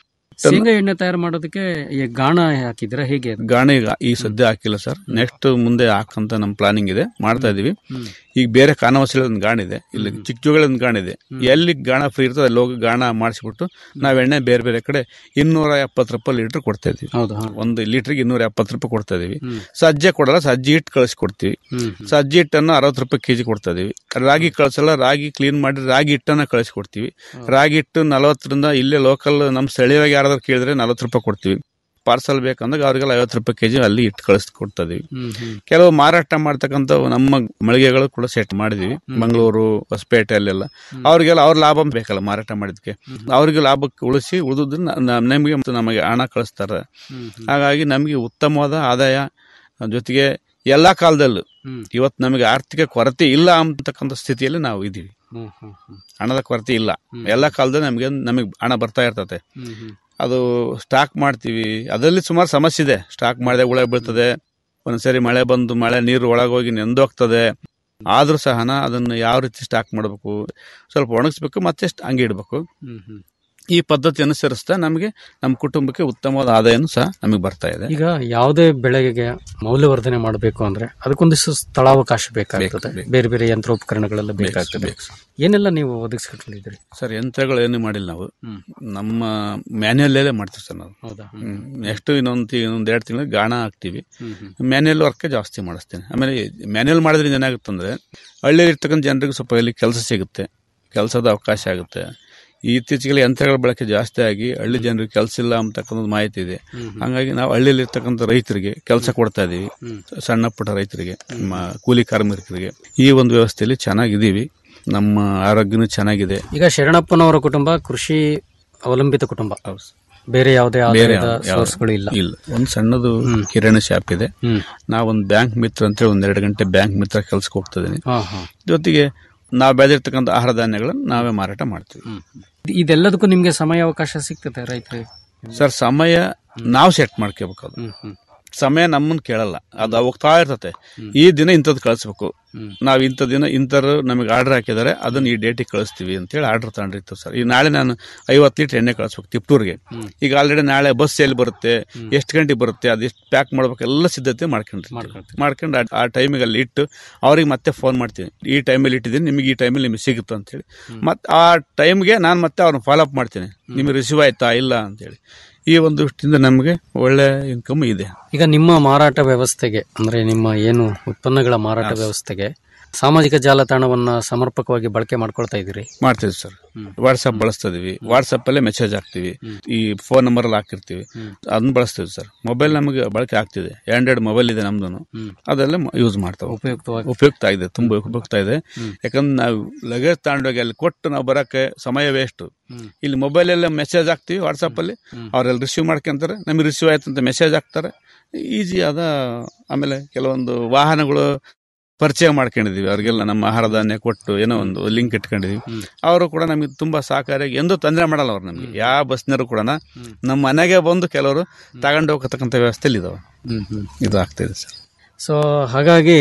ಶೇಂಗಾ ಎಣ್ಣೆ ತಯಾರು ಮಾಡೋದಕ್ಕೆ ಈ ಗಾಣ ಹಾಕಿದ್ದೀರಾ ಹೇಗೆ ಅದು? ಗಾಣಿ ಈಗ ಈ ಸದ್ಯ ಹಾಕಿಲ್ಲ ಸರ್ ನೆಕ್ಸ್ಟ್ ಮುಂದೆ ಹಾಕಂತ ನಮ್ಮ ಪ್ಲಾನಿಂಗ್ ಇದೆ ಮಾಡ್ತಾ ಇದೀವಿ ಈಗ ಬೇರೆ ಕಾನವಸಲಿ ಒಂದು ಗಾಣ ಇದೆ ಇಲ್ಲಿ ಚಿಕ್ಕಜೋಗಳ ಒಂದು ಗಾಣ ಇದೆ ಎಲ್ಲಿ ಗಾಣ ಫ್ರೀ ಇರ್ತದೆ ಅಲ್ಲಿ ಹೋಗಿ ಗಾಣ ಮಾಡಿಸ್ಬಿಟ್ಟು ನಾವು ಎಣ್ಣೆ ಬೇರೆ ಬೇರೆ ಕಡೆ ಇನ್ನೂರ ಎಪ್ಪತ್ತು ರೂಪಾಯಿ ಲೀಟರ್ ಕೊಡ್ತಾ ಇದೀವಿ ಹೌದು ಹಾ. ಒಂದು ಲೀಟರ್ಗೆ ಇನ್ನೂರ ಎಪ್ಪತ್ತು ರೂಪಾಯಿ ಕೊಡ್ತಾ ಇದೀವಿ ಸಜ್ಜೆ ಕೊಡಲ್ಲ ಸಜ್ಜಿ ಹಿಟ್ಟು ಕಳಿಸಿ ಕೊಡ್ತೀವಿ ಹ್ಮ್. ಸಜ್ಜಿ ಹಿಟ್ಟನ್ನು ಅರವತ್ತು ರೂಪಾಯಿ ಕೆಜಿ ಕೊಡ್ತಾ ಇದೀವಿ ರಾಗಿ ಕಳ್ಸಲ್ಲ ರಾಗಿ ಕ್ಲೀನ್ ಮಾಡಿ ರಾಗಿ ಹಿಟ್ಟನ್ನ ಕಳಿಸಿ ಕೊಡ್ತೀವಿ ರಾಗಿ ಹಿಟ್ಟು ನಲವತ್ತರಿಂದ ಇಲ್ಲೇ ಲೋಕಲ್ ನಮ್ಮ ಸ್ಥಳೀಯವಾಗಿ ಯಾರಾದ್ರೂ ಕೇಳಿದ್ರೆ ನಲವತ್ತು ರೂಪಾಯಿ ಕೊಡ್ತೀವಿ ಪಾರ್ಸಲ್ ಬೇಕಂದಾಗ ಅವ್ರಿಗೆಲ್ಲ ಐವತ್ತು ರೂಪಾಯಿ ಕೆಜಿ ಅಲ್ಲಿ ಇಟ್ಟು ಕಳಿಸಿ ಕೊಡ್ತಾ ಇದೀವಿ ಹ್ಮ್ ಹ್ಮ್ ಕೆಲವು ಮಾರಾಟ ಮಾಡ್ತಕ್ಕಂಥ ನಮ್ಮ ಮಳಿಗೆಗಳು ಕೂಡ ಸೆಟ್ ಮಾಡಿದೀವಿ ಮಂಗಳೂರು ಹೊಸಪೇಟೆ ಅಲ್ಲೆಲ್ಲ ಅವ್ರಿಗೆಲ್ಲ ಅವ್ರ ಲಾಭ ಬೇಕಲ್ಲ ಮಾರಾಟ ಮಾಡಿದ್ಕೆ ಅವ್ರಿಗೆ ಲಾಭಕ್ಕೆ ಉಳಿಸಿ ಉಳಿದನ್ನ ನಮಗೆ ಮತ್ತು ನಮಗೆ ಹಣ ಕಳಿಸ್ತಾರೆ ಹಾಗಾಗಿ ನಮಗೆ ಉತ್ತಮವಾದ ಆದಾಯ ಜೊತೆಗೆ ಎಲ್ಲಾ ಕಾಲದಲ್ಲೂ ಇವತ್ತು ನಮಗೆ ಆರ್ಥಿಕ ಕೊರತೆ ಇಲ್ಲ ಅಂತಕ್ಕಂಥ ಸ್ಥಿತಿಯಲ್ಲಿ ನಾವು ಇದೀವಿ ಹ್ಮ್ ಹ್ಮ್ ಹ್ಮ್ ಹಣದ ಕೊರತೆ ಇಲ್ಲ ಎಲ್ಲ ಕಾಲದಲ್ಲಿ ನಮಗೆ ನಮಗೆ ಹಣ ಬರ್ತಾ ಇರ್ತದೆ ಹ್ಮ್ ಹ್ಮ್ ಅದು ಸ್ಟಾಕ್ ಮಾಡ್ತೀವಿ ಅದರಲ್ಲಿ ಸುಮಾರು ಸಮಸ್ಯೆ ಇದೆ ಸ್ಟಾಕ್ ಮಾಡಿದಾಗ ಹುಳ ಬೀಳ್ತದೆ ಒಂದ್ಸರಿ ಮಳೆ ಬಂದು ಮಳೆ ನೀರು ಒಳಗೋಗಿ ನೆಂದೋಗ್ತದೆ ಆದ್ರೂ ಸಹನ ಅದನ್ನು ಯಾವ ರೀತಿ ಸ್ಟಾಕ್ ಮಾಡಬೇಕು ಸ್ವಲ್ಪ ಒಣಗಿಸ್ಬೇಕು ಮತ್ತೆ ಸ್ಟ್- ಹಂಗೆ ಇಡಬೇಕು ಹ್ಮ್ ಹ್ಮ್ ಈ ಪದ್ಧತಿ ಅನುಸರಿಸ್ತಾ ನಮಗೆ ನಮ್ಮ ಕುಟುಂಬಕ್ಕೆ ಉತ್ತಮವಾದ ಆದಾಯನೂ ಸಹ ನಮಗೆ ಬರ್ತಾ ಇದೆ ಈಗ ಯಾವುದೇ ಬೆಳೆಗೆ ಮೌಲ್ಯವರ್ಧನೆ ಮಾಡಬೇಕು ಅಂದ್ರೆ ಅದಕ್ಕೊಂದಿಷ್ಟು ಸ್ಥಳಾವಕಾಶ ಬೇಕಾಗ್ತದೆ ಬೇರೆ ಬೇರೆ ಯಂತ್ರೋಪಕರಣಗಳೆಲ್ಲ ಬೇಕಾಗ್ತದೆ ಏನೆಲ್ಲ ನೀವು ಒದಗಿಸ್ಕೊಂಡಿದ್ದೀರಿ ಸರ್ ಯಂತ್ರಗಳು ಏನು ಮಾಡಿಲ್ಲ ನಾವು ನಮ್ಮ ಮ್ಯಾನ್ಯಲ್ಲೇ ಮಾಡ್ತೀವಿ ಸರ್ ನಾವು ಹೌದಾ ನೆಕ್ಸ್ಟ್ ಇನ್ನೊಂದು ಇನ್ನೊಂದು ಎರಡು ತಿಂಗಳು ಗಾಣ ಹಾಕ್ತೀವಿ ಮ್ಯಾನ್ಯಲ್ ವರ್ಕ್ ಜಾಸ್ತಿ ಮಾಡಿಸ್ತೀನಿ ಆಮೇಲೆ ಮ್ಯಾನ್ಯಲ್ ಮಾಡಿದ್ರಿಂದ ಏನಾಗುತ್ತಂದ್ರೆ ಹಳ್ಳಿಯಲ್ಲಿ ಇರ್ತಕ್ಕಂಥ ಜನರಿಗೆ ಸ್ವಲ್ಪ ಇಲ್ಲಿ ಕೆಲಸ ಸಿಗುತ್ತೆ ಕೆಲಸದ ಅವಕಾಶ ಆಗುತ್ತೆ ಇತ್ತೀಚೆಗೆ ಯಂತ್ರಗಳ ಬಳಕೆ ಜಾಸ್ತಿ ಆಗಿ ಹಳ್ಳಿ ಜನರಿಗೆ ಕೆಲಸ ಇಲ್ಲ ಅಂತಕ್ಕಂಥದ್ದು ಮಾಹಿತಿ ಇದೆ ಹಾಗಾಗಿ ನಾವು ಹಳ್ಳಿಯಲ್ಲಿ ಇರ್ತಕ್ಕಂಥ ರೈತರಿಗೆ ಕೆಲಸ ಕೊಡ್ತಾ ಇದೀವಿ ಸಣ್ಣ ಪುಟ್ಟ ರೈತರಿಗೆ ನಮ್ಮ ಕೂಲಿ ಕಾರ್ಮಿಕರಿಗೆ ಈ ಒಂದು ವ್ಯವಸ್ಥೆಯಲ್ಲಿ ಚೆನ್ನಾಗಿದ್ದೀವಿ ನಮ್ಮ ಆರೋಗ್ಯನೂ ಚೆನ್ನಾಗಿದೆ ಈಗ ಶರಣಪ್ಪನವರ ಕುಟುಂಬ ಕೃಷಿ ಅವಲಂಬಿತ ಕುಟುಂಬ ಬೇರೆ ಯಾವುದೇ ಬೇರೆ ಆದಾಯದ ಯಾವ- ಯಾವ- ಸೋರ್ಸ್ಗಳು ಇಲ್ಲ ಇಲ್ಲ ಒಂದು ಸಣ್ಣದು ಕಿರಾಣಿ ಶಾಪ್ ಇದೆ ನಾವೊಂದು ಬ್ಯಾಂಕ್ ಮಿತ್ರ ಅಂತೇಳಿ ಒಂದ್ ಎರಡು ಗಂಟೆ ಬ್ಯಾಂಕ್ ಮಿತ್ರ ಕೆಲ್ಸಕ್ಕೆ ಹೋಗ್ತಾ ಇದೀನಿ ಹಾ ಹಾ ಜೊತೆಗೆ ನಾವು ಬೆಳೆದಿರ್ತಕ್ಕಂಥ ಆಹಾರ ಧಾನ್ಯಗಳನ್ನು ನಾವೇ ಮಾರಾಟ ಮಾಡ್ತೀವಿ ಇದೆಲ್ಲದಕ್ಕೂ ನಿಮ್ಗೆ ಸಮಯ ಅವಕಾಶ ಸಿಗ್ತದೆ ರೈತರಿಗೆ ಸರ್ ಸಮಯ ನಾವು ಸೆಟ್ ಮಾಡ್ಕೋಬೇಕು ಅದು ಹ್ಮ್ ಹ್ಮ್ ಸಮಯ ನಮ್ಮನ್ನ ಕೇಳಲ್ಲ ಅದು ಹೋಗ್ತಾ ಇರ್ತತೆ ಈ ದಿನ ಇಂಥದ್ದು ಕಳಿಸ್ಬೇಕು ನಾವು ಇಂಥ ದಿನ ಇಂಥರು ನಮಗೆ ಆರ್ಡರ್ ಹಾಕಿದ್ದಾರೆ ಅದನ್ನ ಈ ಡೇಟಿಗೆ ಕಳಿಸ್ತೀವಿ ಅಂತೇಳಿ ಆರ್ಡರ್ ತಗೊಂಡಿರ್ತೀವಿ ಸರ್ ಈಗ ನಾಳೆ ನಾನು ಐವತ್ತು ಲೀಟರ್ ಎಣ್ಣೆ ಕಳಿಸ್ಬೇಕು ತಿಪ್ಟೂರಿಗೆ ಈಗ ಆಲ್ರೆಡಿ ನಾಳೆ ಬಸ್ ಎಲ್ಲಿ ಬರುತ್ತೆ ಎಷ್ಟು ಗಂಟೆಗೆ ಬರುತ್ತೆ ಅದೆಷ್ಟು ಪ್ಯಾಕ್ ಮಾಡ್ಬೇಕು ಎಲ್ಲ ಸಿದ್ಧತೆ ಮಾಡ್ಕೊಂಡಿರ್ತೀವಿ ಮಾಡ್ಕೊಂಡು ಆ- ಆ ಟೈಮಿಗೆ ಅಲ್ಲಿ ಇಟ್ಟು ಅವ್ರಿಗೆ ಮತ್ತೆ ಫೋನ್ ಮಾಡ್ತೀನಿ ಈ ಟೈಮಲ್ಲಿ ಇಟ್ಟಿದ್ದೀನಿ ನಿಮಗೆ ಈ ಟೈಮಲ್ಲಿ ನಿಮಗೆ ಸಿಗುತ್ತೆ ಅಂತೇಳಿ ಮತ್ತೆ ಆ ಟೈಮ್ಗೆ ನಾನು ಮತ್ತೆ ಅವ್ರನ್ನ ಫಾಲೋ ಅಪ್ ಮಾಡ್ತೀನಿ ನಿಮಗೆ ರಿಸೀವ್ ಆಯ್ತಾ ಇಲ್ಲ ಅಂತೇಳಿ ಈ ಒಂದು ದೃಷ್ಟಿಯಿಂದ ನಮಗೆ ಒಳ್ಳೆ ಇನ್ಕಮ್ ಇದೆ ಈಗ ನಿಮ್ಮ ಮಾರಾಟ ವ್ಯವಸ್ಥೆಗೆ ಅಂದ್ರೆ ನಿಮ್ಮ ಏನು ಉತ್ಪನ್ನಗಳ ಮಾರಾಟ ವ್ಯವಸ್ಥೆಗೆ ಸಾಮಾಜಿಕ ಜಾಲತಾಣವನ್ನ ಸಮರ್ಪಕವಾಗಿ ಬಳಕೆ ಮಾಡ್ಕೊಳ್ತಾ ಇದ್ದೀರಿ ಮಾಡ್ತೀವಿ ಸರ್ ವಾಟ್ಸಪ್ ಬಳಸ್ತಾ ಇದೀವಿ ವಾಟ್ಸಪ್ ಅಲ್ಲೇ ಮೆಸೇಜ್ ಹಾಕ್ತಿವಿ ಈ ಫೋನ್ ನಂಬರ್ ಅಲ್ಲಿ ಹಾಕಿರ್ತೀವಿ ಅದನ್ನ ಬಳಸ್ತೀವಿ ಸರ್ ಮೊಬೈಲ್ ನಮಗೆ ಬಳಕೆ ಆಗ್ತಿದೆ ಆಂಡ್ರಾಯ್ಡ್ ಮೊಬೈಲ್ ಇದೆ ನಮ್ದು ಅದೆಲ್ಲ ಯೂಸ್ ಮಾಡ್ತಾವೆ ಉಪಯುಕ್ತವಾಗಿ ಉಪಯುಕ್ತ ಇದೆ ತುಂಬಾ ಉಪಯುಕ್ತ ಇದೆ ಯಾಕಂದ್ರೆ ನಾವು ಲಗೇಜ್ ತಗೊಂಡೋಗಿ ಅಲ್ಲಿ ಕೊಟ್ಟು ನಾವು ಬರಕ್ಕೆ ಸಮಯ ವೇಸ್ಟ್ ಇಲ್ಲಿ ಮೊಬೈಲ್ ಎಲ್ಲ ಮೆಸೇಜ್ ಹಾಕ್ತಿವಿ ವಾಟ್ಸಪ್ ಅಲ್ಲಿ ಅವರೆಲ್ಲ ರಿಸೀವ್ ಮಾಡ್ಕೊಂತಾರೆ ನಮಗೆ ರಿಸೀವ್ ಆಯ್ತು ಅಂತ ಮೆಸೇಜ್ ಹಾಕ್ತಾರೆ ಈಸಿ ಆದ ಆಮೇಲೆ ಕೆಲವೊಂದು ವಾಹನಗಳು ಪರಿಚಯ ಮಾಡ್ಕೊಂಡಿದೀವಿ ಅವ್ರಿಗೆಲ್ಲ ನಮ್ಮ ಆಹಾರ ಧಾನ್ಯ ಕೊಟ್ಟು ಏನೋ ಒಂದು ಲಿಂಕ್ ಇಟ್ಕೊಂಡಿದೀವಿ ಅವರು ಕೂಡ ನಮಗೆ ತುಂಬಾ ಸಹಕಾರಿಯಾಗಿ ಎಂದೂ ತೊಂದರೆ ಮಾಡಲ್ಲ ಅವ್ರು ನಮಗೆ ಯಾವ ಬಸ್ನರು ಕೂಡ ನಮ್ಮ ಮನೆಗೆ ಬಂದು ಕೆಲವರು ತಗೊಂಡು ಹೋಗತಕ್ಕಂಥ ವ್ಯವಸ್ಥೆಯಲ್ಲಿ ಇದಾವೆ ಇದು ಆಗ್ತಿದೆ ಸರ್ ಸೊ ಹಾಗಾಗಿ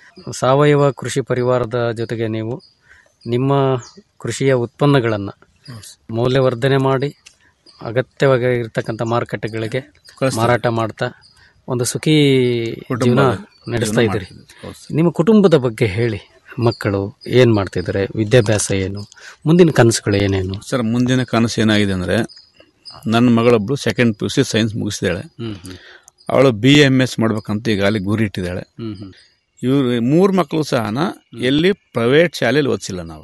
ಸಾವಯವ ಕೃಷಿ ಪರಿವಾರದ ಜೊತೆಗೆ ನೀವು ನಿಮ್ಮ ಕೃಷಿಯ ಉತ್ಪನ್ನಗಳನ್ನು ಮೌಲ್ಯವರ್ಧನೆ ಮಾಡಿ ಅಗತ್ಯವಾಗಿ ಇರತಕ್ಕಂಥ ಮಾರುಕಟ್ಟೆಗಳಿಗೆ ಮಾರಾಟ ಮಾಡ್ತಾ ಒಂದು ಸುಖಿ ಜೀವನ ನಡೆಸ್ತಾ ಇದ್ದೀರಿ ನಿಮ್ಮ ಕುಟುಂಬದ ಬಗ್ಗೆ ಹೇಳಿ ಮಕ್ಕಳು ಏನ್ ಮಾಡ್ತಿದ್ದಾರೆ ವಿದ್ಯಾಭ್ಯಾಸ ಏನು ಮುಂದಿನ ಕನಸುಗಳು ಏನೇನು ಸರ್ ಮುಂದಿನ ಕನಸು ಏನಾಗಿದೆ ಅಂದ್ರೆ ನನ್ನ ಮಗಳೊಬ್ಳು second P U C science ಮುಗಿಸಿದಾಳೆ ಅವಳು ಬಿ ಎಮ್ ಎಸ್ ಮಾಡ್ಬೇಕಂತ ಈಗ ಅಲ್ಲಿ ಗುರಿ ಇಟ್ಟಿದ್ದಾಳೆ ಇವ್ರು ಮೂರು ಮಕ್ಕಳು ಸಹ ಎಲ್ಲಿ ಪ್ರೈವೇಟ್ ಶಾಲೆಯಲ್ಲಿ ಓದಿಸಿಲ್ಲ ನಾವು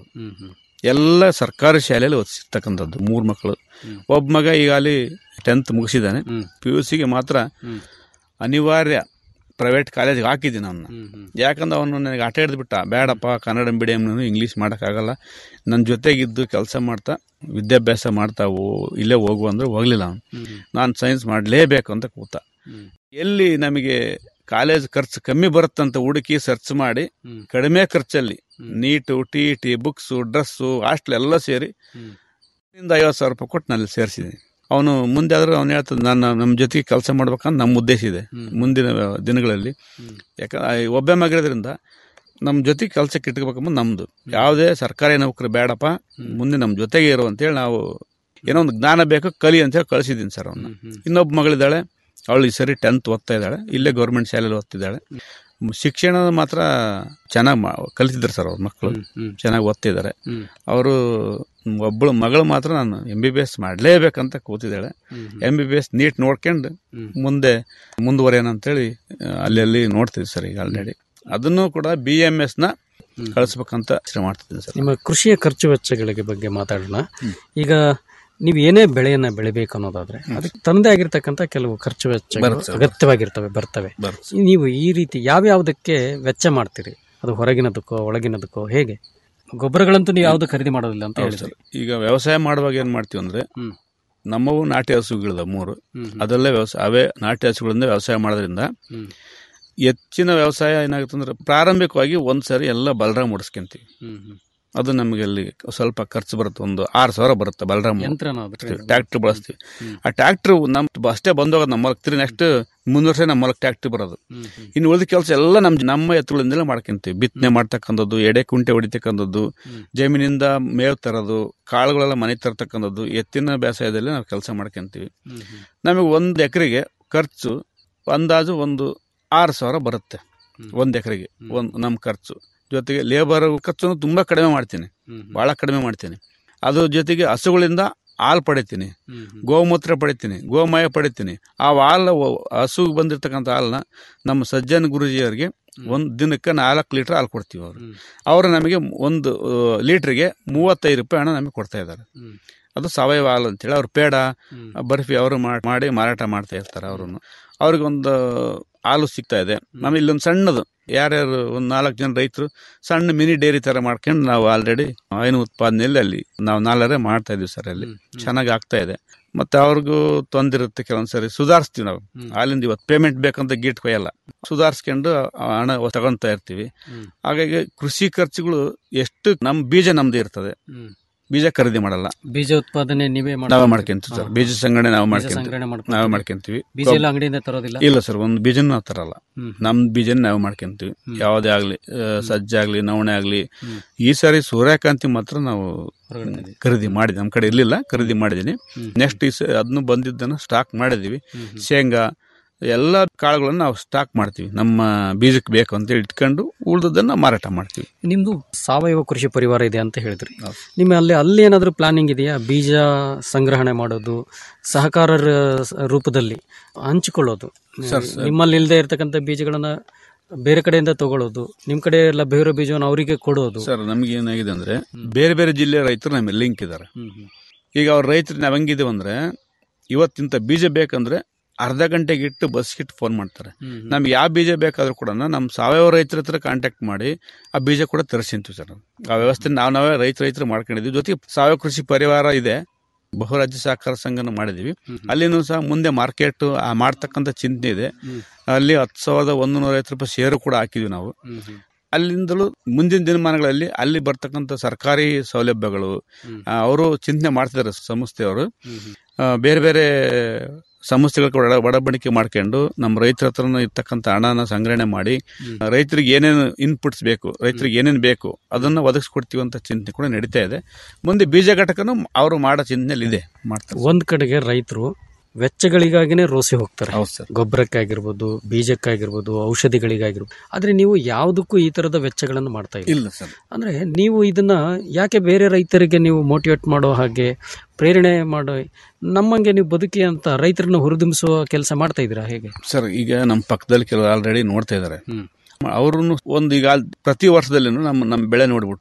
ಎಲ್ಲ ಸರ್ಕಾರಿ ಶಾಲೆಯಲ್ಲಿ ಓದಿಸಿರ್ತಕ್ಕಂಥದ್ದು ಮೂರು ಮಕ್ಕಳು ಒಬ್ಬ ಮಗ ಈಗ ಅಲ್ಲಿ ಟೆಂತ್ ಮುಗಿಸಿದ್ದಾನೆ ಪಿ ಯು ಸಿಗೆ ಮಾತ್ರ ಅನಿವಾರ್ಯ ಪ್ರೈವೇಟ್ ಕಾಲೇಜ್ಗೆ ಹಾಕಿದ್ದೀನಿ ಅವನ್ನ ಯಾಕಂದ್ರೆ ಅವನು ನನಗೆ ಆಟ ಹಿಡಿದು ಬಿಟ್ಟ ಬೇಡಪ್ಪ ಕನ್ನಡ ಮೀಡಿಯಂ ಇಂಗ್ಲೀಷ್ ಮಾಡೋಕ್ಕಾಗಲ್ಲ ನನ್ನ ಜೊತೆಗಿದ್ದು ಕೆಲಸ ಮಾಡ್ತಾ ವಿದ್ಯಾಭ್ಯಾಸ ಮಾಡ್ತಾ ಹೋ- ಇಲ್ಲೇ ಹೋಗು ಅಂದ್ರೆ ಹೋಗ್ಲಿಲ್ಲ ಅವನು ನಾನು ಸೈನ್ಸ್ ಮಾಡಲೇಬೇಕು ಅಂತ ಕೂತ ಎಲ್ಲಿ ನಮಗೆ ಕಾಲೇಜ್ ಖರ್ಚು ಕಮ್ಮಿ ಬರುತ್ತಂತ ಹುಡುಕಿ ಸರ್ಚ್ ಮಾಡಿ ಕಡಿಮೆ ಖರ್ಚಲ್ಲಿ NEET T T books dress hostel ಎಲ್ಲ ಸೇರಿ ಇಂದ ಐವತ್ತು ಸಾವಿರ ರೂಪಾಯಿ ಕೊಟ್ಟು ನಲ್ಲಿ ಸೇರಿಸಿದ್ದೀನಿ ಅವನು ಮುಂದೆ ಆದ್ರೆ ಅವ್ನು ಹೇಳ್ತದೆ ನಾನು ನಮ್ಮ ಜೊತೆಗೆ ಕೆಲಸ ಮಾಡ್ಬೇಕಂತ ನಮ್ಮ ಉದ್ದೇಶ ಇದೆ ಮುಂದಿನ ದಿನಗಳಲ್ಲಿ ಯಾಕಂದ್ರೆ ಒಬ್ಬ ಮಗಳಿದ್ರಿಂದ ನಮ್ಮ ಜೊತೆಗೆ ಕೆಲಸಕ್ಕೆ ಇಟ್ಕೋಬೇಕಂಬ ನಮ್ದು ಯಾವುದೇ ಸರ್ಕಾರಿ ನೌಕರಿ ಬೇಡಪ್ಪ ಮುಂದೆ ನಮ್ಮ ಜೊತೆಗೆ ಇರು ಅಂತೇಳಿ ನಾವು ಏನೋ ಒಂದು ಜ್ಞಾನ ಬೇಕು ಕಲಿ ಅಂತೇಳಿ ಕಳಿಸಿದ್ದೀನಿ ಸರ್ ಅವನ್ನ ಇನ್ನೊಬ್ಬ ಮಗಳಿದ್ದಾಳೆ ಅವಳು ಈ ಸರಿ ಟೆಂತ್ ಓದ್ತಾ ಇದ್ದಾಳೆ ಇಲ್ಲೇ ಗೌರ್ಮೆಂಟ್ ಶಾಲೆಯಲ್ಲಿ ಓದ್ತಿದ್ದಾಳೆ ಶಿಕ್ಷಣ ಮಾತ್ರ ಚೆನ್ನಾಗಿ ಕಲಿತಿದ್ದಾರೆ ಸರ್ ಅವ್ರ ಮಕ್ಕಳು ಚೆನ್ನಾಗಿ ಓದ್ತಿದ್ದಾರೆ ಅವರು ಒಬ್ಬಳು ಮಗಳು ಮಾತ್ರ ನಾನು ಎಂ ಬಿ ಬಿ ಎಸ್ ಮಾಡಲೇಬೇಕಂತ ಕೂತಿದ್ದಾಳೆ M B B S NEET ನೋಡ್ಕೊಂಡು ಮುಂದೆ ಮುಂದುವರಿಯೋಣ ಅಂತೇಳಿ ಆ, ಅಲ್ಲಿ ಅಲ್ಲಿ ನೋಡ್ತಿದ್ವಿ ಸರ್ ಈಗ ಆಲ್ರೆಡಿ ಅದನ್ನು ಕೂಡ ಬಿ ಎಂ ಎಸ್ ನ ಕಳಿಸ್ಬೇಕಂತ ಯೋಚನೆ ಮಾಡ್ತಿದ್ದೀನಿ ಸರ್ ನಿಮ್ಮ ಕೃಷಿಯ ಖರ್ಚು ವೆಚ್ಚಗಳಿಗೆ ಬಗ್ಗೆ ಮಾತಾಡೋಣ ಈಗ ನೀವು ಏನೇ ಬೆಳೆಯನ್ನ ಬೆಳಿಬೇಕು ಅನ್ನೋದಾದ್ರೆ ಅದಕ್ಕೆ ತಂದೆ ಆಗಿರ್ತಕ್ಕಂಥ ಕೆಲವು ಖರ್ಚು ವೆಚ್ಚಗಳು ಬರುತ್ತೆ ಸರ್. ಅಗತ್ಯವಾಗಿರ್ತವೆ ಬರ್ತವೆ ನೀವು ಈ ರೀತಿ ಯಾವ್ಯಾವುದಕ್ಕೆ ವೆಚ್ಚ ಮಾಡ್ತೀರಿ ಅದು ಹೊರಗಿನದಕ್ಕೋ ಒಳಗಿನದಕ್ಕೋ ಹೇಗೆ ಗೊಬ್ಬರಗಳಂತೂ ನೀವು ಯಾವ್ದು ಖರೀದಿ ಮಾಡೋದಿಲ್ಲ ಅಂತ ಹೌದು ಹೇಳಿದ್ರಿ ಸರ್. ಈಗ ವ್ಯವಸಾಯ ಮಾಡುವಾಗ ಏನ್ ಮಾಡ್ತೀವಿ ಅಂದ್ರೆ ನಮ್ಮವು ನಾಟಿ ಹಸುಗಳಿದ ಮೂರು ಅದರಲ್ಲೇ ವ್ಯವಸಾಯ ಅವೇ ನಾಟಿ ಹಸುಗಳಿಂದ ವ್ಯವಸಾಯ ಮಾಡೋದ್ರಿಂದ ಹೆಚ್ಚಿನ ವ್ಯವಸಾಯ ಏನಾಗುತ್ತೆ ಅಂದ್ರೆ ಪ್ರಾರಂಭಿಕವಾಗಿ ಒಂದ್ಸರಿ ಎಲ್ಲ ಬಲರಾಮ್ ಮುಡಿಸ್ಕೊಂತೀವಿ ಅದು ನಮಗೆ ಅಲ್ಲಿ ಸ್ವಲ್ಪ ಖರ್ಚು ಬರುತ್ತೆ ಒಂದು ಆರು ಸಾವಿರ ಬರುತ್ತೆ ಬಲರಾಮ್ ಯಂತ್ರನ ಅದು? ಟ್ಯಾಕ್ಟರ್ ಬಳಸ್ತೀವಿ ಆ ಟ್ಯಾಕ್ಟರ್ ನಮ್ ಅಷ್ಟೇ ಬಂದೋಗೋದು ನಮ್ಮ ಹೊಲಕ್ಕೆ ತಿರ್ಗಿ ನೆಕ್ಸ್ಟ್ ಮುಂದಿನ ವರ್ಷ ನಮ್ಮ ಹೊಲಕ್ಕೆ ಟ್ಯಾಕ್ಟರ್ ಬರೋದು ಇನ್ನು ಉಳಿದ ಕೆಲಸ ಎಲ್ಲ ನಮ್ ನಮ್ಮ ಎತ್ತುಗಳಿಂದಲೇ ಮಾಡ್ಕೊಂತೀವಿ ಬಿತ್ತನೆ ಮಾಡ್ತಕ್ಕಂಥದ್ದು ಎಡೆ ಕುಂಟೆ ಹೊಡಿತಕ್ಕಂಥದ್ದು ಜಮೀನಿಂದ ಮೇವು ತರೋದು ಕಾಳುಗಳೆಲ್ಲ ಮನೆ ತರ್ತಕ್ಕಂಥದ್ದು ಎತ್ತಿನ ಬೇಸಾಯದಲ್ಲಿ ನಾವು ಕೆಲಸ ಮಾಡ್ಕೊಂತೀವಿ ನಮಗೆ ಒಂದು ಎಕರೆಗೆ ಖರ್ಚು ಅಂದಾಜು ಒಂದು ಆರು ಸಾವಿರ ಬರುತ್ತೆ ಒಂದು ಎಕರೆಗೆ ಒಂದು ನಮ್ಮ ಖರ್ಚು ಜೊತೆಗೆ ಲೇಬರ್ ಖರ್ಚು ತುಂಬಾ ಕಡಿಮೆ ಮಾಡ್ತೀನಿ ಬಹಳ ಕಡಿಮೆ ಮಾಡ್ತೀನಿ ಅದ್ರ ಜೊತೆಗೆ ಹಸುಗಳಿಂದ ಹಾಲು ಪಡಿತೀನಿ ಗೋಮೂತ್ರ ಪಡಿತೀನಿ ಗೋಮಯ ಪಡಿತೀನಿ ಆ ಹಾಲು ಹಸು ಬಂದಿರ್ತಕ್ಕಂಥ ಹಾಲನ್ನ ನಮ್ಮ ಸಜ್ಜನ ಗುರುಜಿಯವರಿಗೆ ಒಂದು ದಿನಕ್ಕೆ ನಾಲ್ಕು ಲೀಟರ್ ಹಾಲು ಕೊಡ್ತೀವಿ ಅವರು ಅವರು ನಮಗೆ ಒಂದು ಆ, ಲೀಟ್ರಿಗೆ ಮೂವತ್ತೈದು ರೂಪಾಯಿ ಹಣ ನಮಗೆ ಕೊಡ್ತಾ ಇದ್ದಾರೆ ಅದು ಸಾವಯವ ಹಾಲು ಅಂತೇಳಿ ಅವ್ರು ಪೇಡ ಬರ್ಫಿ ಅವರು ಮಾಡಿ ಮಾರಾಟ ಮಾಡ್ತಾ ಇರ್ತಾರೆ ಅವ್ರನ್ನು ಅವ್ರಿಗೆ ಒಂದು ಹಾಲು ಸಿಗ್ತಾ ಇದೆ ಆಮೇಲೆ ಇಲ್ಲೊಂದು ಸಣ್ಣದು ಯಾರ್ಯಾರು ಒಂದು ನಾಲ್ಕು ಜನ ರೈತರು ಸಣ್ಣ ಮಿನಿ ಡೈರಿ ತರ ಮಾಡ್ಕೊಂಡು ನಾವು ಆಲ್ರೆಡಿ ಹೈನು ಉತ್ಪಾದನೆಯಲ್ಲಿ ಅಲ್ಲಿ ನಾವು ನಾಲ್ಕರೇ ಮಾಡ್ತಾ ಇದೀವಿ ಸರ್ ಅಲ್ಲಿ ಚೆನ್ನಾಗಿ ಆಗ್ತಾ ಇದೆ ಮತ್ತೆ ಅವ್ರಿಗೂ ತೊಂದಿರುತ್ತೆ ಕೆಲವೊಂದ್ಸರಿ ಸುಧಾರಿಸ್ತೀವಿ ನಾವು ಅಲ್ಲಿಂದ ಇವತ್ತು ಪೇಮೆಂಟ್ ಬೇಕಂತ ಗೀಟ್ ಕೊಯ್ಯಲ್ಲ ಸುಧಾರಿಸ್ಕೊಂಡು ಆ ಹಣ ತಗೊಂತಾ ಇರ್ತೀವಿ ಹಾಗಾಗಿ ಕೃಷಿ ಖರ್ಚುಗಳು ಎಷ್ಟು ನಮ್ ಬೀಜ ನಮ್ದು ಇರ್ತದೆ ಬೀಜ ಖರೀದಿ ಮಾಡಲ್ಲ ಬೀಜ ಉತ್ಪಾದನೆ ನೀವೇ ಮಾಡ್ತೀರಾ? ನಾವೇ ಮಾಡ್ಕೊಂತೀವಿ ಸರ್ ಬೀಜ ಸಂಗ್ರಹಣೆ ನಾವು ಬೀಜ ಸಂಗ್ರಹಣೆ ಮಾಡ್ಕೊಂತೀವಿ ಮಾಡ್ಕೊಂತೀವಿ. ನಾವೇ ಮಾಡ್ಕೊಂತೀವಿ ಬೀಜ ಎಲ್ಲ ಅಂಗಡಿಯಿಂದ ತರೋದಿಲ್ಲ ಇಲ್ಲ ಸರ್ ಒಂದು ಬೀಜನ ನಾವು ತರಲ್ಲ ಹ್ಮ್. ನಮ್ ಬೀಜನ ನಾವು ಮಾಡ್ಕೊಂತೀವಿ ಯಾವುದೇ ಆಗ್ಲಿ ಆ, ಸಜ್ಜೆ ಆಗ್ಲಿ ನವಣೆ ಆಗ್ಲಿ ಈ ಸಾರಿ ಸೂರ್ಯಕಾಂತಿ ಮಾತ್ರ ನಾವು ಖರೀದಿ ಮಾಡಿದ್ವಿ ನಮ್ಮ ಕಡೆ ಇರ್ಲಿಲ್ಲ ಖರೀದಿ ಮಾಡಿದೀನಿ ನೆಕ್ಸ್ಟ್ ಈ ಅದನ್ನು ಬಂದಿದ್ದನ್ನು ಸ್ಟಾಕ್ ಮಾಡಿದೀವಿ ಶೇಂಗಾ ಎಲ್ಲ ಕಾಳುಗಳನ್ನು ನಾವು ಸ್ಟಾಕ್ ಮಾಡ್ತೀವಿ ನಮ್ಮ ಬೀಜಕ್ಕೆ ಬೇಕು ಅಂತ ಇಟ್ಕೊಂಡು ಉಳ್ದದನ್ನ ಮಾರಾಟ ಮಾಡ್ತೀವಿ ನಿಮ್ದು ಸಾವಯವ ಕೃಷಿ ಪರಿವಾರ ಇದೆ ಅಂತ ಹೇಳಿದ್ರಿ ನಿಮ್ಮ ಅಲ್ಲಿ ಅಲ್ಲಿ ಏನಾದರೂ ಪ್ಲಾನಿಂಗ್ ಇದೆಯಾ ಬೀಜ ಸಂಗ್ರಹಣೆ ಮಾಡೋದು ಸಹಕಾರರ ಸ- ರೂಪದಲ್ಲಿ ಹಂಚಿಕೊಳ್ಳೋದು ಸರ್, ಸರ್. ನಿಮ್ಮಲ್ಲಿ ಇಲ್ಲದೆ ಇರತಕ್ಕಂಥ ಬೀಜಗಳನ್ನ ಬೇರೆ ಕಡೆಯಿಂದ ತಗೊಳ್ಳೋದು ನಿಮ್ಮ ಕಡೆ ಲಭ್ಯವಿರೋ ಬೀಜವನ್ನು ಅವರಿಗೆ ಕೊಡೋದು ಸರ್ ನಮ್ಗೆ ಏನಾಗಿದೆ ಅಂದ್ರೆ ಬೇರೆ ಬೇರೆ ಜಿಲ್ಲೆಯ ರೈತರು ನಮಗೆ ಲಿಂಕ್ ಇದ್ದಾರೆ ಈಗ ಅವ್ರ ರೈತರು ನಾವ್ ಹೆಂಗಿದೀವಿ ಅಂದ್ರೆ ಇವತ್ತಿಂತ ಬೀಜ ಬೇಕಂದ್ರೆ ಅರ್ಧ ಗಂಟೆಗೆ ಇಟ್ಟು ಬಸ್ಗಿಟ್ಟು ಫೋನ್ ಮಾಡ್ತಾರೆ ನಮ್ಗೆ ಯಾವ ಬೀಜ ಬೇಕಾದ್ರೂ ಕೂಡ ನಮ್ಮ ಸಾವಯವ ರೈತರ ಹತ್ರ ಕಾಂಟ್ಯಾಕ್ಟ್ ಮಾಡಿ ಆ ಬೀಜ ಕೂಡ ತರಿಸಿಂತೀವಿ ಸರ್ ಆ ವ್ಯವಸ್ಥೆ ನಾವು ನಾವೇ ರೈತ ರೈತರು ಮಾಡ್ಕೊಂಡಿದ್ವಿ ಜೊತೆಗೆ ಸಾವಯವ ಕೃಷಿ ಪರಿವಾರ ಇದೆ ಬಹುರಾಜ್ಯ ಸಹಕಾರ ಸಂಘನ ಮಾಡಿದೀವಿ ಅಲ್ಲಿನೂ ಸಹ ಮುಂದೆ ಮಾರ್ಕೆಟ್ ಮಾಡ್ತಕ್ಕಂಥ ಚಿಂತನೆ ಇದೆ ಅಲ್ಲಿ ಹತ್ತು ಸಾವಿರದ ಒಂದು ನೂರ ಐವತ್ತು ರೂಪಾಯಿ ಶೇರು ಕೂಡ ಹಾಕಿದ್ವಿ ನಾವು ಅಲ್ಲಿಂದಲೂ ಮುಂದಿನ ದಿನಮಾನಗಳಲ್ಲಿ ಅಲ್ಲಿ ಬರ್ತಕ್ಕಂಥ ಸರ್ಕಾರಿ ಸೌಲಭ್ಯಗಳು ಅವರು ಚಿಂತನೆ ಮಾಡ್ತಿದ್ದಾರೆ ಸಂಸ್ಥೆಯವರು ಆ, ಬೇರೆ ಬೇರೆ ಸಂಸ್ಥೆಗಳ ಒಡ ಒಡಂಬಡಿಕೆ ಮಾಡ್ಕೊಂಡು ನಮ್ಮ ರೈತರ ಹತ್ರ ಇರ್ತಕ್ಕಂಥ ಹಣನ ಸಂಗ್ರಹಣೆ ಮಾಡಿ ರೈತರಿಗೆ ಏನೇನು ಇನ್ಪುಟ್ಸ್ ಬೇಕು ರೈತರಿಗೆ ಏನೇನು ಬೇಕು ಅದನ್ನ ಒದಗಿಸ್ಕೊಡ್ತೀವಿ ಅಂತ ಚಿಂತನೆ ಕೂಡ ನಡೀತಾ ಇದೆ ಮುಂದೆ ಬೀಜ ಘಟಕನು ಅವರು ಮಾಡೋ ಚಿಂತನೆಯಲ್ಲಿ ಇದೆ ಮಾಡ್ತಾರೆ ಒಂದ್ ಕಡೆಗೆ ರೈತರು ವೆಚ್ಚಗಳಿಗಾಗಿನೇ ರೋಸಿ ಹೋಗ್ತಾರೆ ಹೌದು ಸರ್ ಗೊಬ್ಬರಕ್ಕಾಗಿರ್ಬೋದು ಬೀಜಕ್ಕಾಗಿರ್ಬೋದು ಔಷಧಿಗಳಿಗಾಗಿರ್ಬೋದು ಆದ್ರೆ ನೀವು ಯಾವುದಕ್ಕೂ ಈ ತರದ ವೆಚ್ಚಗಳನ್ನು ಮಾಡ್ತಾ ಇಲ್ಲ ಇಲ್ಲ ಸರ್ ಅಂದ್ರೆ ನೀವು ಇದನ್ನ ಯಾಕೆ ಬೇರೆ ರೈತರಿಗೆ ನೀವು ಮೋಟಿವೇಟ್ ಮಾಡೋ ಹಾಗೆ ಪ್ರೇರಣೆ ಮಾಡೋ ನಮ್ಮಂಗೆ ನೀವು ಬದುಕಿ ಅಂತ ರೈತರನ್ನ ಹುರಿದುಂಬಿಸುವ ಕೆಲಸ ಮಾಡ್ತಾ ಇದ್ದೀರಾ ಹೇಗೆ ಸರ್ ಈಗ ನಮ್ಮ ಪಕ್ಕದಲ್ಲಿ ಕೆಲವರು ಆಲ್ರೆಡಿ ನೋಡ್ತಾ ಇದ್ದಾರೆ ಅವ್ರು ಒಂದು ಈಗ ಆಲ್- ಪ್ರತಿ ವರ್ಷದಲ್ಲಿನೂ ನಮ್ಮ ನಮ್ಮ ಬೆಳೆ ನೋಡ್ಬಿಟ್ಟು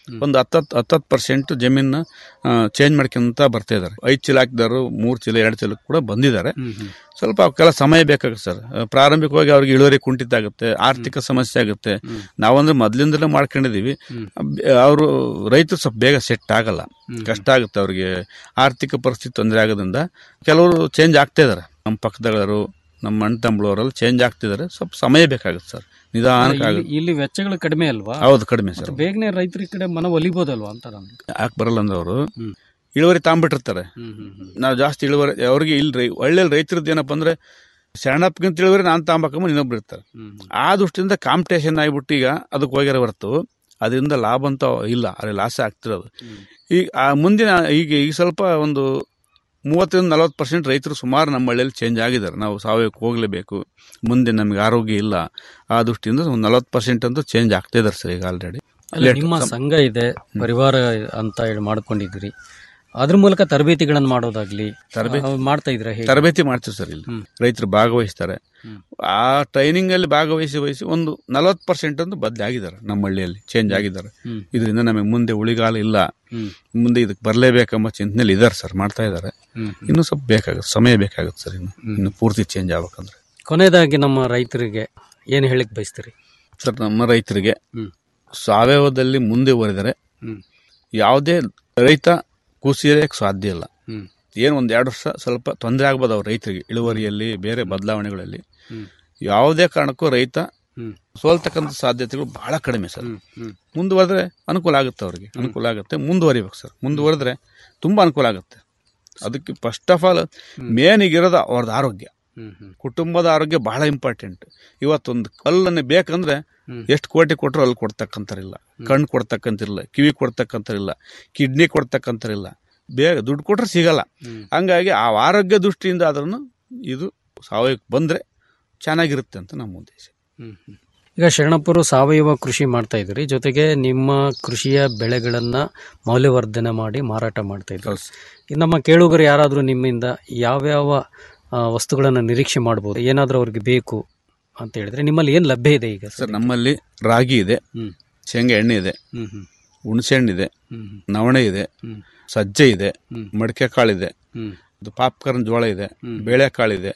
ಒಂದು ಹತ್ತತ್ತು ಹತ್ತತ್ತು ಪರ್ಸೆಂಟ್ ಜಮೀನ ಚೇಂಜ್ ಮಾಡ್ಕೊಂತ ಬರ್ತಾ ಇದ್ದಾರೆ ಐದು ಚೀಲ ಹಾಕಿದಾರು ಮೂರು ಚೀಲ ಎರಡು ಚೀಲ ಕೂಡ ಬಂದಿದ್ದಾರೆ ಸ್ವಲ್ಪ ಅವಕ್ಕೆಲ್ಲ ಸಮಯ ಬೇಕಾಗುತ್ತೆ ಸರ್ ಆ, ಪ್ರಾರಂಭಿಕವಾಗಿ ಅವ್ರಿಗೆ ಇಳುವರಿ ಕುಂಠಿತ ಆಗುತ್ತೆ ಆರ್ಥಿಕ ಸಮಸ್ಯೆ ಆಗುತ್ತೆ ನಾವಂದ್ರೆ ಮೊದ್ಲಿಂದಲೇ ಮಾಡ್ಕೊಂಡಿದೀವಿ ಅವರು ರೈತರು ಸ್ವಲ್ಪ ಬೇಗ ಸೆಟ್ ಆಗಲ್ಲ ಕಷ್ಟ ಆಗುತ್ತೆ ಅವ್ರಿಗೆ ಆರ್ಥಿಕ ಪರಿಸ್ಥಿತಿ ತೊಂದರೆ ಆಗೋದ್ರಿಂದ ಕೆಲವರು ಚೇಂಜ್ ಆಗ್ತಾ ಇದಾರೆ ನಮ್ಮ ಪಕ್ಕದವರು ನಮ್ಮ ಅಣ್ಣ ತಮ್ಮಳವರೆಲ್ಲ ಚೇಂಜ್ ಆಗ್ತಿದ್ದಾರೆ ಸ್ವಲ್ಪ ಸಮಯ ಬೇಕಾಗುತ್ತೆ ಸರ್ ನಿಧಾನಕ್ಕೆ ಇಲ್ಲಿ- ಆಗುತ್ತೆ ಇಲ್ಲಿ ವೆಚ್ಚಗಳು ಕಡಿಮೆ ಅಲ್ವಾ ಹೌದು ಕಡಿಮೆ ಸರ್ ಮತ್ತೆ ಬೇಗನೆ ರೈತರ ಕಡೆ ಮನ ಒಲಿಬೋದಲ್ವಾ ಅಂತ ನಾನು ಯಾಕೆ ಬರಲ್ಲ ಅಂದ್ರೆ ಅವರು ಇಳುವರಿ ತಾಂಬಿಟ್ಟಿರ್ತಾರೆ ನಾವು ಜಾಸ್ತಿ ಇಳುವರಿ ಅವ್ರಿಗೆ ಇಲ್ಲಿ ಒಳ್ಳೆ ರೈತರದ್ದು ಏನಪ್ಪ ಅಂದ್ರೆ ಶರಣಪ್ಪಗಿಂತ ಇಳುವರಿ ನಾನು ತಾಂಬಕಮ್ಮ ಇನ್ನೊಬ್ರು ಇರ್ತಾರೆ ಆ ದೃಷ್ಟಿಯಿಂದ ಕಾಂಪಿಟೇಷನ್ ಆಗಿಬಿಟ್ಟು ಈಗ ಅದಕ್ಕೆ ಹೋಗ್ಯಾರ ಹೊರತು ಅದರಿಂದ ಲಾಭ ಅಂತ ಇಲ್ಲ ಅಲ್ಲಿ ಲಾಸ್ ಆಗ್ತಿರೋದು ಈಗ ಆ ಮುಂದಿನ ಈಗ ಈಗ ಸ್ವಲ್ಪ ಒಂದು ಮೂವತ್ತರಿಂದ ನಲವತ್ತು ಪರ್ಸೆಂಟ್ ರೈತರು ಸುಮಾರು ನಮ್ಮ ಹಳ್ಳಿಯಲ್ಲಿ ಚೇಂಜ್ ಆಗಿದ್ದಾರೆ ನಾವು ಸಾವಯವಕ್ಕೆ ಹೋಗಲೇಬೇಕು ಮುಂದೆ ನಮಗೆ ಆರೋಗ್ಯ ಇಲ್ಲ ಆ ದೃಷ್ಟಿಯಿಂದ ಒಂದು ನಲವತ್ತು ಪರ್ಸೆಂಟ್ ಅಂತೂ ಚೇಂಜ್ ಆಗ್ತಾ ಇದ್ದಾರೆ ಸರ್ ಈಗ ಆಲ್ರೆಡಿ ಅಲ್ಲ, ನಿಮ್ಮ ಸಂಘ ಇದೆ ಪರಿವಾರ ಅಂತ ಹೇಳಿ ಮಾಡ್ಕೊಂಡಿದ್ದೀರಿ ಅದ್ರ ಮೂಲಕ ತರಬೇತಿಗಳನ್ನು ಮಾಡೋದಾಗ್ಲಿ ತರಬೇತಿ- ಆ, ಮಾಡ್ತಾ ಇದ್ರ ಹೇಗೆ ತರಬೇತಿ ಮಾಡ್ತೀವಿ ಸರ್ ಇಲ್ಲಿ ರೈತರು ಭಾಗವಹಿಸ್ತಾರೆ ಆ ಟ್ರೈನಿಂಗ್ ಅಲ್ಲಿ ಭಾಗವಹಿಸಿ ವಹಿಸಿ ಒಂದು ನಲವತ್ತು ಪರ್ಸೆಂಟ್ ಅಂತ ಬದಲಾಗಿದ್ದಾರೆ ನಮ್ಮ ಹಳ್ಳಿಯಲ್ಲಿ ಚೇಂಜ್ ಆಗಿದ್ದಾರೆ ಇದರಿಂದ ನಮಗೆ ಮುಂದೆ ಉಳಿಗಾಲ ಇಲ್ಲ ಮುಂದೆ ಇದಕ್ಕೆ ಬರಲೇಬೇಕೆಂಬ ಚಿಂತನೆಯಲ್ಲಿ ಇದ್ದಾರೆ ಸರ್ ಮಾಡ್ತಾ ಇದ್ದಾರೆ ಇನ್ನು ಸ್ವಲ್ಪ ಬೇಕಾಗುತ್ತೆ ಸಮಯ ಬೇಕಾಗುತ್ತೆ ಸರ್ ಇನ್ನು ಇನ್ನು ಪೂರ್ತಿ ಚೇಂಜ್ ಆಗ್ಬೇಕಂದ್ರೆ ಕೊನೆಯದಾಗಿ ನಮ್ಮ ರೈತರಿಗೆ ಏನು ಹೇಳಿಕ್ ಬಯಸ್ತೀರಿ ಸರ್ ನಮ್ಮ ರೈತರಿಗೆ ಸಾವಯವದಲ್ಲಿ ಮುಂದುವರೆದರೆ ಯಾವುದೇ ರೈತ ಕುಸಿಯಕ್ಕೆ ಸಾಧ್ಯ ಇಲ್ಲ ಏನು ಒಂದ್ ಎರಡು ವರ್ಷ ಸ್ವಲ್ಪ ತೊಂದರೆ ಆಗ್ಬೋದು ಅವ್ರ ರೈತರಿಗೆ ಇಳುವರಿಯಲ್ಲಿ ಬೇರೆ ಬದಲಾವಣೆಗಳಲ್ಲಿ ಯಾವುದೇ ಕಾರಣಕ್ಕೂ ರೈತ ಸೋಲ್ತಕ್ಕಂಥ ಸಾಧ್ಯತೆಗಳು ಬಹಳ ಕಡಿಮೆ ಸರ್ ಮುಂದುವರೆದ್ರೆ ಅನುಕೂಲ ಆಗುತ್ತೆ ಅವ್ರಿಗೆ ಅನುಕೂಲ ಆಗುತ್ತೆ ಮುಂದುವರಿಬೇಕು ಸರ್ ಮುಂದುವರೆದ್ರೆ ತುಂಬಾ ಅನುಕೂಲ ಆಗುತ್ತೆ ಅದಕ್ಕೆ ಫಸ್ಟ್ ಆಫ್ ಆಲ್ ಮೇನ್ ಈಗಿರೋದು ಅವ್ರದ್ದು ಆರೋಗ್ಯ ಕುಟುಂಬದ ಆರೋಗ್ಯ ಬಹಳ ಇಂಪಾರ್ಟೆಂಟ್ ಇವತ್ತೊಂದು ಕಲ್ಲನ್ನು ಬೇಕಂದ್ರೆ ಎಷ್ಟು ಕೋಟಿ ಕೊಟ್ಟರು ಅಲ್ಲಿ ಕೊಡ್ತಕ್ಕಂಥರಿಲ್ಲ ಕಣ್ಣು ಕೊಡ್ತಕ್ಕಂತಿರಲ್ಲ ಕಿವಿ ಕೊಡ್ತಕ್ಕಂಥರಿಲ್ಲ ಕಿಡ್ನಿ ಕೊಡ್ತಕ್ಕಂಥರಿಲ್ಲ ಬೇಗ ದುಡ್ಡು ಕೊಟ್ರೆ ಸಿಗಲ್ಲ ಹಂಗಾಗಿ ಆ ಆರೋಗ್ಯ ದೃಷ್ಟಿಯಿಂದ ಆದ್ರೂ ಇದು ಸಾವಯವಕ್ಕೆ ಬಂದ್ರೆ ಚೆನ್ನಾಗಿರುತ್ತೆ ಅಂತ ನಮ್ಮ ಉದ್ದೇಶ ಈಗ ಶರಣಪ್ಪರು ಸಾವಯವ ಕೃಷಿ ಮಾಡ್ತಾ ಇದ್ದೀರಿ ಜೊತೆಗೆ ನಿಮ್ಮ ಕೃಷಿಯ ಬೆಳೆಗಳನ್ನ ಮೌಲ್ಯವರ್ಧನೆ ಮಾಡಿ ಮಾರಾಟ ಮಾಡ್ತಾ ಇದ್ದಾರೆ ಇನ್ನು ನಮ್ಮ ಕೇಳುಗರು ಯಾರಾದರೂ ನಿಮ್ಮಿಂದ ಯಾವ್ಯಾವ ಆ, ವಸ್ತುಗಳನ್ನು ನಿರೀಕ್ಷೆ ಮಾಡ್ಬೋದು ಏನಾದರೂ ಅವ್ರಿಗೆ ಬೇಕು ಅಂತ ಹೇಳಿದ್ರೆ ನಿಮ್ಮಲ್ಲಿ ಏನು ಲಭ್ಯ ಇದೆ ಈಗ ಸರ್ ನಮ್ಮಲ್ಲಿ ರಾಗಿ ಇದೆ ಶೇಂಗಾ ಎಣ್ಣೆ ಇದೆ ಹುಣಸೆ ಹಣ್ಣಿದೆ ನವಣೆ ಇದೆ ಸಜ್ಜೆ ಇದೆ ಮಡಿಕೆ ಕಾಳಿದೆ ಇದು ಪಾಪ್ಕಾರ್ನ್ ಜೋಳ ಇದೆ ಬೇಳೆಕಾಳಿದೆ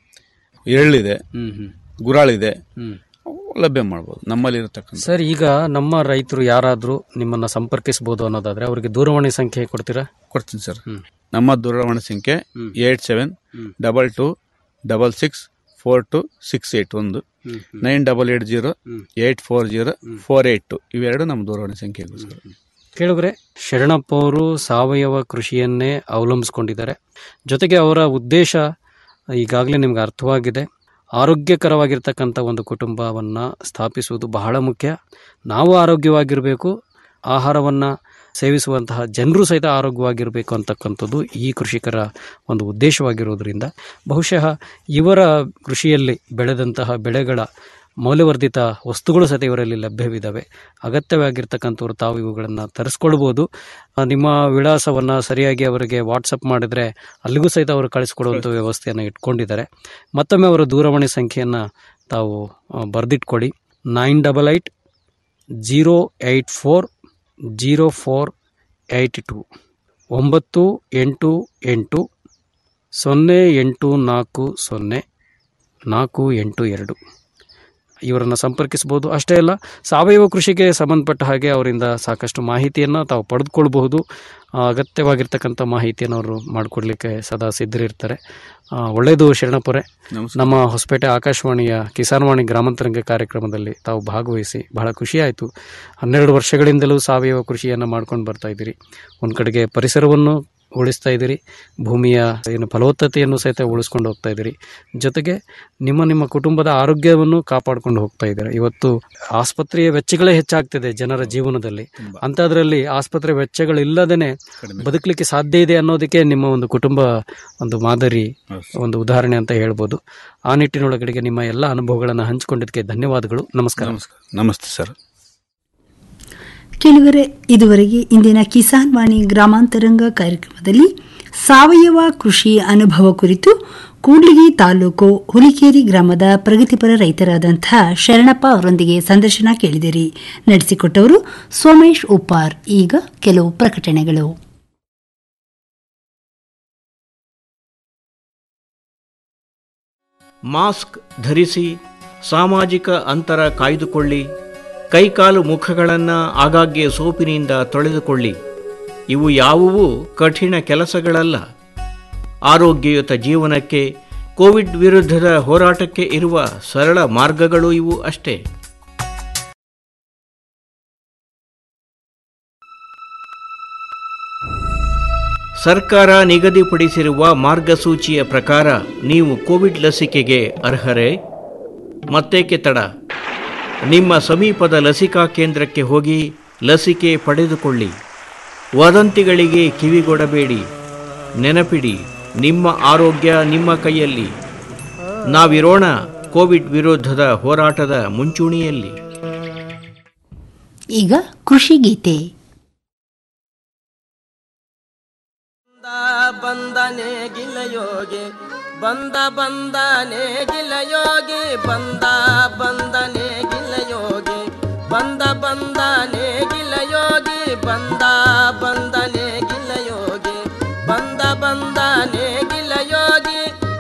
ಎಳ್ಳಿದೆ ಗುರಾಳಿದೆ ಅವು ಲಭ್ಯ ಮಾಡ್ಬೋದು ನಮ್ಮಲ್ಲಿ ಇರತಕ್ಕಂಥ ಸರ್ ಈಗ ನಮ್ಮ ರೈತರು ಯಾರಾದರೂ ನಿಮ್ಮನ್ನ ಸಂಪರ್ಕಿಸಬಹುದು ಅನ್ನೋದಾದ್ರೆ ಅವರಿಗೆ ದೂರವಾಣಿ ಸಂಖ್ಯೆ ಕೊಡ್ತೀರಾ ಕೊಡ್ತೀನಿ ಸರ್ ನಮ್ಮ ದೂರವಾಣಿ ಸಂಖ್ಯೆ eight seven double two double six four two six eight ಒಂದು nine double eight zero eight four zero four eight two ಇವೆರಡು ನಮ್ಮ ದೂರವಾಣಿ ಸಂಖ್ಯೆಗಳು ಸರ್ ಕೇಳಿದ್ರೆ ಶರಣಪ್ಪ ಅವರು ಸಾವಯವ ಕೃಷಿಯನ್ನೇ ಅವಲಂಬಿಸ್ಕೊಂಡಿದ್ದಾರೆ ಜೊತೆಗೆ ಅವರ ಉದ್ದೇಶ ಈಗಾಗಲೇ ನಿಮ್ಗೆ ಅರ್ಥವಾಗಿದೆ ಆರೋಗ್ಯಕರವಾಗಿರ್ತಕ್ಕಂಥ ಒಂದು ಕುಟುಂಬವನ್ನು ಸ್ಥಾಪಿಸುವುದು ಬಹಳ ಮುಖ್ಯ ನಾವು ಆರೋಗ್ಯವಾಗಿರಬೇಕು ಆಹಾರವನ್ನು ಸೇವಿಸುವಂತಹ ಜನರು ಸಹಿತ ಆರೋಗ್ಯವಾಗಿರಬೇಕು ಅಂತಕ್ಕಂಥದ್ದು ಈ ಕೃಷಿಕರ ಒಂದು ಉದ್ದೇಶವಾಗಿರುವುದರಿಂದ ಬಹುಶಃ ಇವರ ಕೃಷಿಯಲ್ಲಿ ಬೆಳೆದಂತಹ ಬೆಳೆಗಳ ಮೌಲ್ಯವರ್ಧಿತ ವಸ್ತುಗಳು ಸಹಿತ ಇವರಲ್ಲಿ ಲಭ್ಯವಿದ್ದಾವೆ ಅಗತ್ಯವಾಗಿರ್ತಕ್ಕಂಥವ್ರು ತಾವು ಇವುಗಳನ್ನು ತರಿಸ್ಕೊಳ್ಬೋದು ಆ, ನಿಮ್ಮ ವಿಳಾಸವನ್ನು ಸರಿಯಾಗಿ ಅವರಿಗೆ ವಾಟ್ಸಪ್ ಮಾಡಿದರೆ ಅಲ್ಲಿಗೂ ಸಹಿತ ಅವರು ಕಳಿಸ್ಕೊಡುವಂಥ ವ್ಯವಸ್ಥೆಯನ್ನು ಇಟ್ಕೊಂಡಿದ್ದಾರೆ ಮತ್ತೊಮ್ಮೆ ಅವರ ದೂರವಾಣಿ ಸಂಖ್ಯೆಯನ್ನು ತಾವು ಆ, ಬರೆದಿಟ್ಕೊಳ್ಳಿ nine double eight zero eight four zero four eight two ಒಂಬತ್ತು ಎಂಟು ಎಂಟು ಸೊನ್ನೆ ಎಂಟು ನಾಲ್ಕು ಸೊನ್ನೆ ನಾಲ್ಕು ಎಂಟು ಎರಡು ಇವರನ್ನು ಸಂಪರ್ಕಿಸಬಹುದು ಅಷ್ಟೇ ಅಲ್ಲ ಸಾವಯವ ಕೃಷಿಗೆ ಸಂಬಂಧಪಟ್ಟ ಹಾಗೆ ಅವರಿಂದ ಸಾಕಷ್ಟು ಮಾಹಿತಿಯನ್ನು ತಾವು ಪಡೆದುಕೊಳ್ಬಹುದು ಆ, ಅಗತ್ಯವಾಗಿರ್ತಕ್ಕಂಥ ಮಾಹಿತಿಯನ್ನು ಅವರು ಮಾಡಿಕೊಡ್ಲಿಕ್ಕೆ ಸದಾ ಸಿದ್ಧರಿರ್ತಾರೆ ಆ, ಒಳ್ಳೆಯದು ಶರಣಪ್ಪರೇ ನಮ್ಮ ಹೊಸಪೇಟೆ ಆಕಾಶವಾಣಿಯ ಕಿಸಾನ್ವಾಣಿ ಗ್ರಾಮಾಂತರಂಗ ಕಾರ್ಯಕ್ರಮದಲ್ಲಿ ತಾವು ಭಾಗವಹಿಸಿ ಬಹಳ ಖುಷಿಯಾಯಿತು ಹನ್ನೆರಡು ವರ್ಷಗಳಿಂದಲೂ ಸಾವಯವ ಕೃಷಿಯನ್ನು ಮಾಡ್ಕೊಂಡು ಬರ್ತಾ ಇದ್ದೀರಿ ಒಂದು ಕಡೆಗೆ ಪರಿಸರವನ್ನು ಉಳಿಸ್ತಾ ಇದ್ದೀರಿ ಭೂಮಿಯ ಏನು ಫಲವತ್ತತೆಯನ್ನು ಸಹಿತ ಉಳಿಸ್ಕೊಂಡು ಹೋಗ್ತಾ ಇದ್ದೀರಿ ಜೊತೆಗೆ ನಿಮ್ಮ ನಿಮ್ಮ ಕುಟುಂಬದ ಆರೋಗ್ಯವನ್ನು ಕಾಪಾಡ್ಕೊಂಡು ಹೋಗ್ತಾ ಇದ್ದೀರಾ ಇವತ್ತು ಆಸ್ಪತ್ರೆಯ ವೆಚ್ಚಗಳೇ ಹೆಚ್ಚಾಗ್ತಿದೆ ಜನರ ಜೀವನದಲ್ಲಿ ಅಂಥದ್ರಲ್ಲಿ ಆಸ್ಪತ್ರೆ ವೆಚ್ಚಗಳಿಲ್ಲದೇನೆ ಬದುಕಲಿಕ್ಕೆ ಸಾಧ್ಯ ಇದೆ ಅನ್ನೋದಕ್ಕೆ ನಿಮ್ಮ ಒಂದು ಕುಟುಂಬ ಒಂದು ಮಾದರಿ ಒಂದು ಉದಾಹರಣೆ ಅಂತ ಹೇಳ್ಬೋದು ಆ ನಿಟ್ಟಿನೊಳಗಡೆಗೆ ನಿಮ್ಮ ಎಲ್ಲ ಅನುಭವಗಳನ್ನು ಹಂಚಿಕೊಂಡಿದ್ದಕ್ಕೆ ಧನ್ಯವಾದಗಳು ನಮಸ್ಕಾರ ನಮಸ್ತೆ ಸರ್ ಕೆಲವರೆ ಇದುವರೆಗೆ ಇಂದಿನ ಕಿಸಾನ್ ವಾಣಿ ಗ್ರಾಮಾಂತರಂಗ ಕಾರ್ಯಕ್ರಮದಲ್ಲಿ ಸಾವಯವ ಕೃಷಿ ಅನುಭವ ಕುರಿತು ಕೂಡ್ಲಿಗಿ ತಾಲೂಕು ಹುಲಿಕೇರಿ ಗ್ರಾಮದ ಪ್ರಗತಿಪರ ರೈತರಾದಂಥ ಶರಣಪ್ಪ ಅವರೊಂದಿಗೆ ಸಂದರ್ಶನ ಕೇಳಿದಿರಿ ನಡೆಸಿಕೊಟ್ಟವರು ಸೋಮೇಶ್ ಉಪ್ಪಾರ್ ಈಗ ಕೆಲವು ಪ್ರಕಟಣೆಗಳು ಮಾಸ್ಕ್ ಧರಿಸಿ ಸಾಮಾಜಿಕ ಅಂತರ ಕಾಯ್ದುಕೊಳ್ಳಿ ಕೈಕಾಲು ಮುಖಗಳನ್ನು ಆಗಾಗ್ಗೆ ಸೋಪಿನಿಂದ ತೊಳೆದುಕೊಳ್ಳಿ ಇವು ಯಾವುವೂ ಕಠಿಣ ಕೆಲಸಗಳಲ್ಲ ಆರೋಗ್ಯಯುತ ಜೀವನಕ್ಕೆ ಕೋವಿಡ್ ವಿರುದ್ಧದ ಹೋರಾಟಕ್ಕೆ ಇರುವ ಸರಳ ಮಾರ್ಗಗಳು ಇವು ಅಷ್ಟೇ ಸರ್ಕಾರ ನಿಗದಿಪಡಿಸಿರುವ ಮಾರ್ಗಸೂಚಿಯ ಪ್ರಕಾರ ನೀವು ಕೋವಿಡ್ ಲಸಿಕೆಗೆ ಅರ್ಹರೇ ಮತ್ತೇಕೆ ತಡ ನಿಮ್ಮ ಸಮೀಪದ ಲಸಿಕಾ ಕೇಂದ್ರಕ್ಕೆ ಹೋಗಿ ಲಸಿಕೆ ಪಡೆದುಕೊಳ್ಳಿ ವದಂತಿಗಳಿಗೆ ಕಿವಿಗೊಡಬೇಡಿ ನೆನಪಿಡಿ ನಿಮ್ಮ ಆರೋಗ್ಯ ನಿಮ್ಮ ಕೈಯಲ್ಲಿ ನಾವಿರೋಣ ಕೋವಿಡ್ ವಿರುದ್ಧದ ಹೋರಾಟದ ಮುಂಚೂಣಿಯಲ್ಲಿ ಈಗ ಕೃಷಿ ಗೀತೆ ಬಂದನೆ ಗಿಲಯೋಗಿ ಬಂದ ಬಂದನೆ ಗಿಲಯೋಗಿ ಬಂದ ಬಂದನೆ ಗಿಲಯೋಗಿ ಬಂದ ಬಂದನೆ ಗಿಲಯೋಗಿ ಬಂದ ಬಂದನೆ ಗಿಲಯೋಗಿ ಬಂದ ಬಂದನೆ ಗಿಲಯೋಗಿ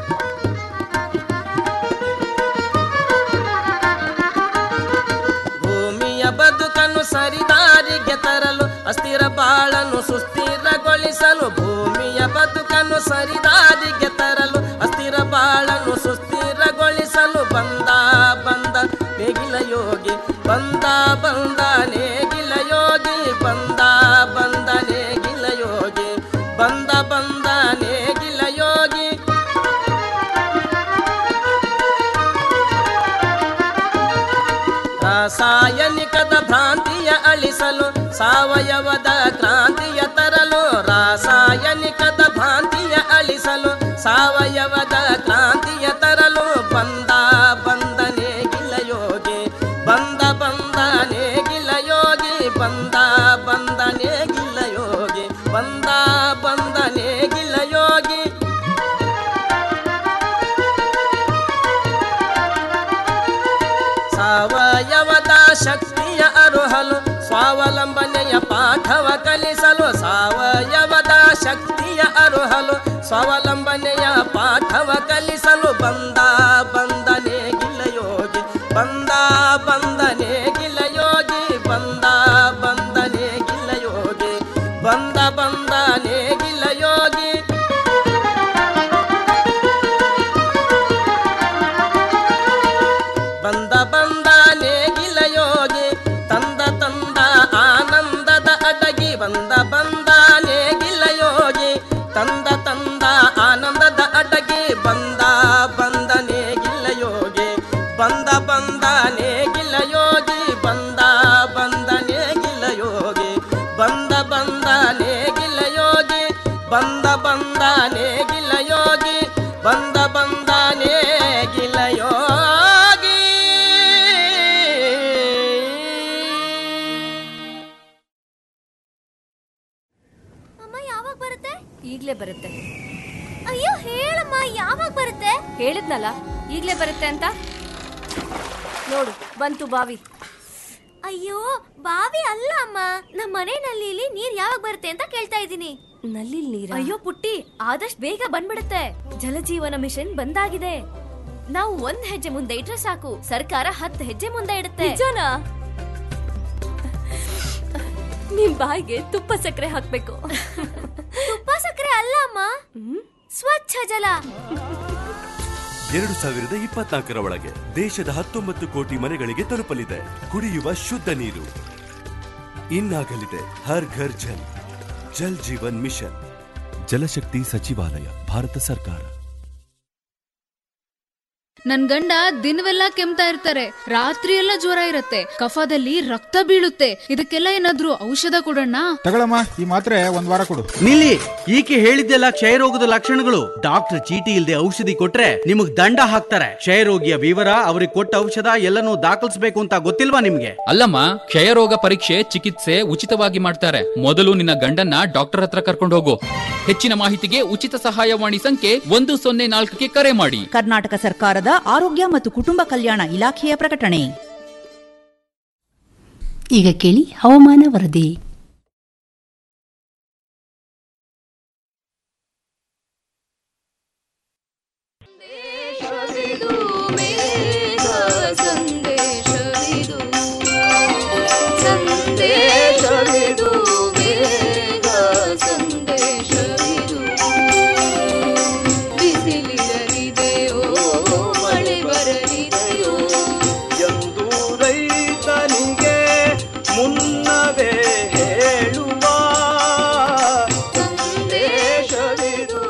ಭೂಮಿಯ ಬದುಕನ್ನು ಸರಿದಾರಿಗೆ ತರಲು ಅಸ್ಥಿರ ಬಾಳನ್ನು ಸುಸ್ಥಿರಗೊಳಿಸಲು ಭೂಮಿಯ ಬದುಕನ್ನು ಸರಿದಾರಿಗೆ ತರಲು ಅಸ್ಥಿರ ಬಾಳನ್ನು ಸುಸ್ಥಿರಗೊಳಿಸಲು ಬಂದ ಬಂದ ನೇಗಿಲ ಯೋಗಿ ಬಂದ ಬಂದ ನೇಗಿಲ ಯೋಗಿ ಬಂದ ಬಂದ ನೇಗಿಲ ಯೋಗಿ ಬಂದ ಬಂದ ನೇಗಿಲ ಯೋಗಿ ರಾಸಾಯನಿಕದ ಭ್ರಾಂತಿಯ ಅಳಿಸಲು ಸಾವಯವದ ಕ್ರಾಂತಿಯ ತರಲು ರಾಸಾಯನಿಕದ ಭ್ರಾಂತಿಯ ಅಳಿಸಲು ಸಾವಯವದ ಕ್ರಾಂತಿಯ ತರಲು ಬಂದ ಬಂದನೆ ಗಿಲಯೋಗಿ ಬಂದ ಬಂದನೆ ಗಿಲಯೋಗಿ ಬಂದ ಬಂದನೆ ಗಿಲಯೋಗಿ ಬಂದ ಬಂದನೆ ಗಿಲಯೋಗಿ ಸಾವಯವದ ಶಕ್ತಿಯ ಅರುಹಲು ಸ್ವಾವಲಂಬನೆಯ ಪಾಠವ ಕಲಿಸಲು ಸಾವಯವದ ಶಕ್ತಿಯ ಅರುಹಲು ಸ್ವಾವಲಂಬನೆಯ ಪಾಠವ ಕಲಿಸಲು ಬಂದ ಬಂದನೆ ಗಿಲಯೋಗಿ ಬಂದ ಬಂದನೆ ಗಿಲಯೋಗಿ ಬಂದ ಬಂದನೆ ಗಿಲಯೋಗಿ ಬಂದ ಬಂದನೆ ಗಿಲಯೋಗಿ ಬಂದ ಬಂದ ನೇಗಿಲ ಯೋಗಿ ತಂದ ತಂದ ಆನಂದದ ಅಡಗಿ ಬಂದ ಬಂದ ನೇಗಿಲ ಯೋಗಿ ತಂದ ತಂದ ಆನಂದದ ಅಡಗಿ ಬಂದ ಬಂದ ನೇಗಿಲ ಯೋಗಿ ಬಂದ ಬಂದ ನೇಗಿಲ ಯೋಗಿ ಬಂದ ಬಂದ ನೇಗಿಲ ಯೋಗಿ ಬಂದ ಬಂದ ನೇಗಿಲ ಯೋಗಿ ಬಂದ ಬಂದ ನೇಗಿಲ ಯೋಗಿ ಬಂದ ಬಂದ ನೇಗಿಲ ಯೋಗಿ ಅಮ್ಮ ಯಾವಾಗ ಬರುತ್ತೆ ಈಗ್ಲೇ ಬರುತ್ತೆ ಅಯ್ಯೋ ಹೇಳಮ್ಮ ಯಾವಾಗ ಬರುತ್ತೆ ಹೇಳಿದ್ನಲ್ಲ ಈಗ್ಲೇ ಬರುತ್ತೆ ಅಂತ ನೋಡು ಬಂತು ಬಾವಿ ಅಯ್ಯೋ ಬಾವಿ ಅಲ್ಲ ಅಮ್ಮ ನಮ್ಮ ಮನೆ ನಲ್ಲಿಲಿ ನೀರ್ ಯಾವಾಗ ಬರುತ್ತೆ ಅಂತ ಕೇಳ್ತಾ ಇದ್ದೀನಿ ನಲ್ಲಿ ನೀರ ಅಯ್ಯೋ ಪುಟ್ಟಿ ಆದಷ್ಟು ಬೇಗ ಬಂದ್ಬಿಡುತ್ತೆ ಜಲಜೀವನ ಮಿಷನ್ ಬಂದಾಗಿದೆ ನಾವು ಒಂದ್ ಹೆಜ್ಜೆ ಮುಂದೆ ಇಟ್ರೆ ಸಾಕು ಸರ್ಕಾರ ಹತ್ತು ಹೆಜ್ಜೆ ಮುಂದೆ ಇಡುತ್ತೆ ನಿಜನಾ ನಿಮ್ ಬಾಯಿಗೆ ತುಪ್ಪ ಸಕ್ಕರೆ ಹಾಕ್ಬೇಕು ತುಪ್ಪ ಸಕ್ಕರೆ ಅಲ್ಲ ಅಮ್ಮ ಸ್ವಚ್ಛ ಜಲ ಎರಡು ಸಾವಿರದ ಇಪ್ಪತ್ನಾಲ್ಕರ ಒಳಗೆ ದೇಶದ ಹತ್ತೊಂಬತ್ತು ಕೋಟಿ ಮನೆಗಳಿಗೆ ತಲುಪಲಿದೆ ಕುಡಿಯುವ ಶುದ್ಧ ನೀರು ಇನ್ನಾಗಲಿದೆ ಹರ್ ಘರ್ ಜಲ್ ಜಲ್ ಜೀವನ್ ಮಿಷನ್ ಜಲಶಕ್ತಿ ಸಚಿವಾಲಯ ಭಾರತ ಸರ್ಕಾರ ನನ್ ಗಂಡ ದಿನವೆಲ್ಲ ಕೆಮ್ತಾ ಇರ್ತಾರೆ ರಾತ್ರಿ ಎಲ್ಲ ಜ್ವರ ಇರತ್ತೆ ಕಫದಲ್ಲಿ ರಕ್ತ ಬೀಳುತ್ತೆ ಇದಕ್ಕೆಲ್ಲ ಏನಾದ್ರೂ ಔಷಧ ಕೊಡೋಣ ತಗೊಳಮ್ಮ ಈ ಮಾತ್ರೆ ಒಂದ್ ವಾರ ಕೊಡು ನಿಲ್ಲಿ ಈಕೆ ಹೇಳಿದ್ದೆಲ್ಲ ಕ್ಷಯರೋಗದ ಲಕ್ಷಣಗಳು ಡಾಕ್ಟರ್ ಚೀಟಿ ಇಲ್ಲದೆ ಔಷಧಿ ಕೊಟ್ರೆ ನಿಮಗ್ ದಂಡ ಹಾಕ್ತಾರೆ ಕ್ಷಯರೋಗಿಯ ವಿವರ ಅವ್ರಿಗೆ ಕೊಟ್ಟ ಔಷಧ ಎಲ್ಲನೂ ದಾಖಲಿಸಬೇಕು ಅಂತ ಗೊತ್ತಿಲ್ವಾ ನಿಮ್ಗೆ ಅಲ್ಲಮ್ಮ ಕ್ಷಯರೋಗ ಪರೀಕ್ಷೆ ಚಿಕಿತ್ಸೆ ಉಚಿತವಾಗಿ ಮಾಡ್ತಾರೆ ಮೊದಲು ನಿನ್ನ ಗಂಡನ್ನ ಡಾಕ್ಟರ್ ಹತ್ರ ಕರ್ಕೊಂಡು ಹೋಗು ಹೆಚ್ಚಿನ ಮಾಹಿತಿಗೆ ಉಚಿತ ಸಹಾಯವಾಣಿ ಸಂಖ್ಯೆ ಒಂದು ಸೊನ್ನೆ ನಾಲ್ಕಕ್ಕೆ ಕರೆ ಮಾಡಿ ಕರ್ನಾಟಕ ಸರ್ಕಾರದ ಆರೋಗ್ಯ ಮತ್ತು ಕುಟುಂಬ ಕಲ್ಯಾಣ ಇಲಾಖೆಯ ಪ್ರಕಟಣೆ ಈಗ ಕೇಳಿ ಹವಾಮಾನ ವರದಿ ಸಂದೇಶವಿದು ಬೇಗ ಸಂದೇಶವಿದು ಬಿಸಿಲಿರಲಿದೆಯೋ ಮಳೆ ಬರಲಿದೆಯೋ ಎಂದು ರೈತನಿಗೆ ಮುನ್ನವೇ ಹೇಳುವ ಸಂದೇಶವಿದು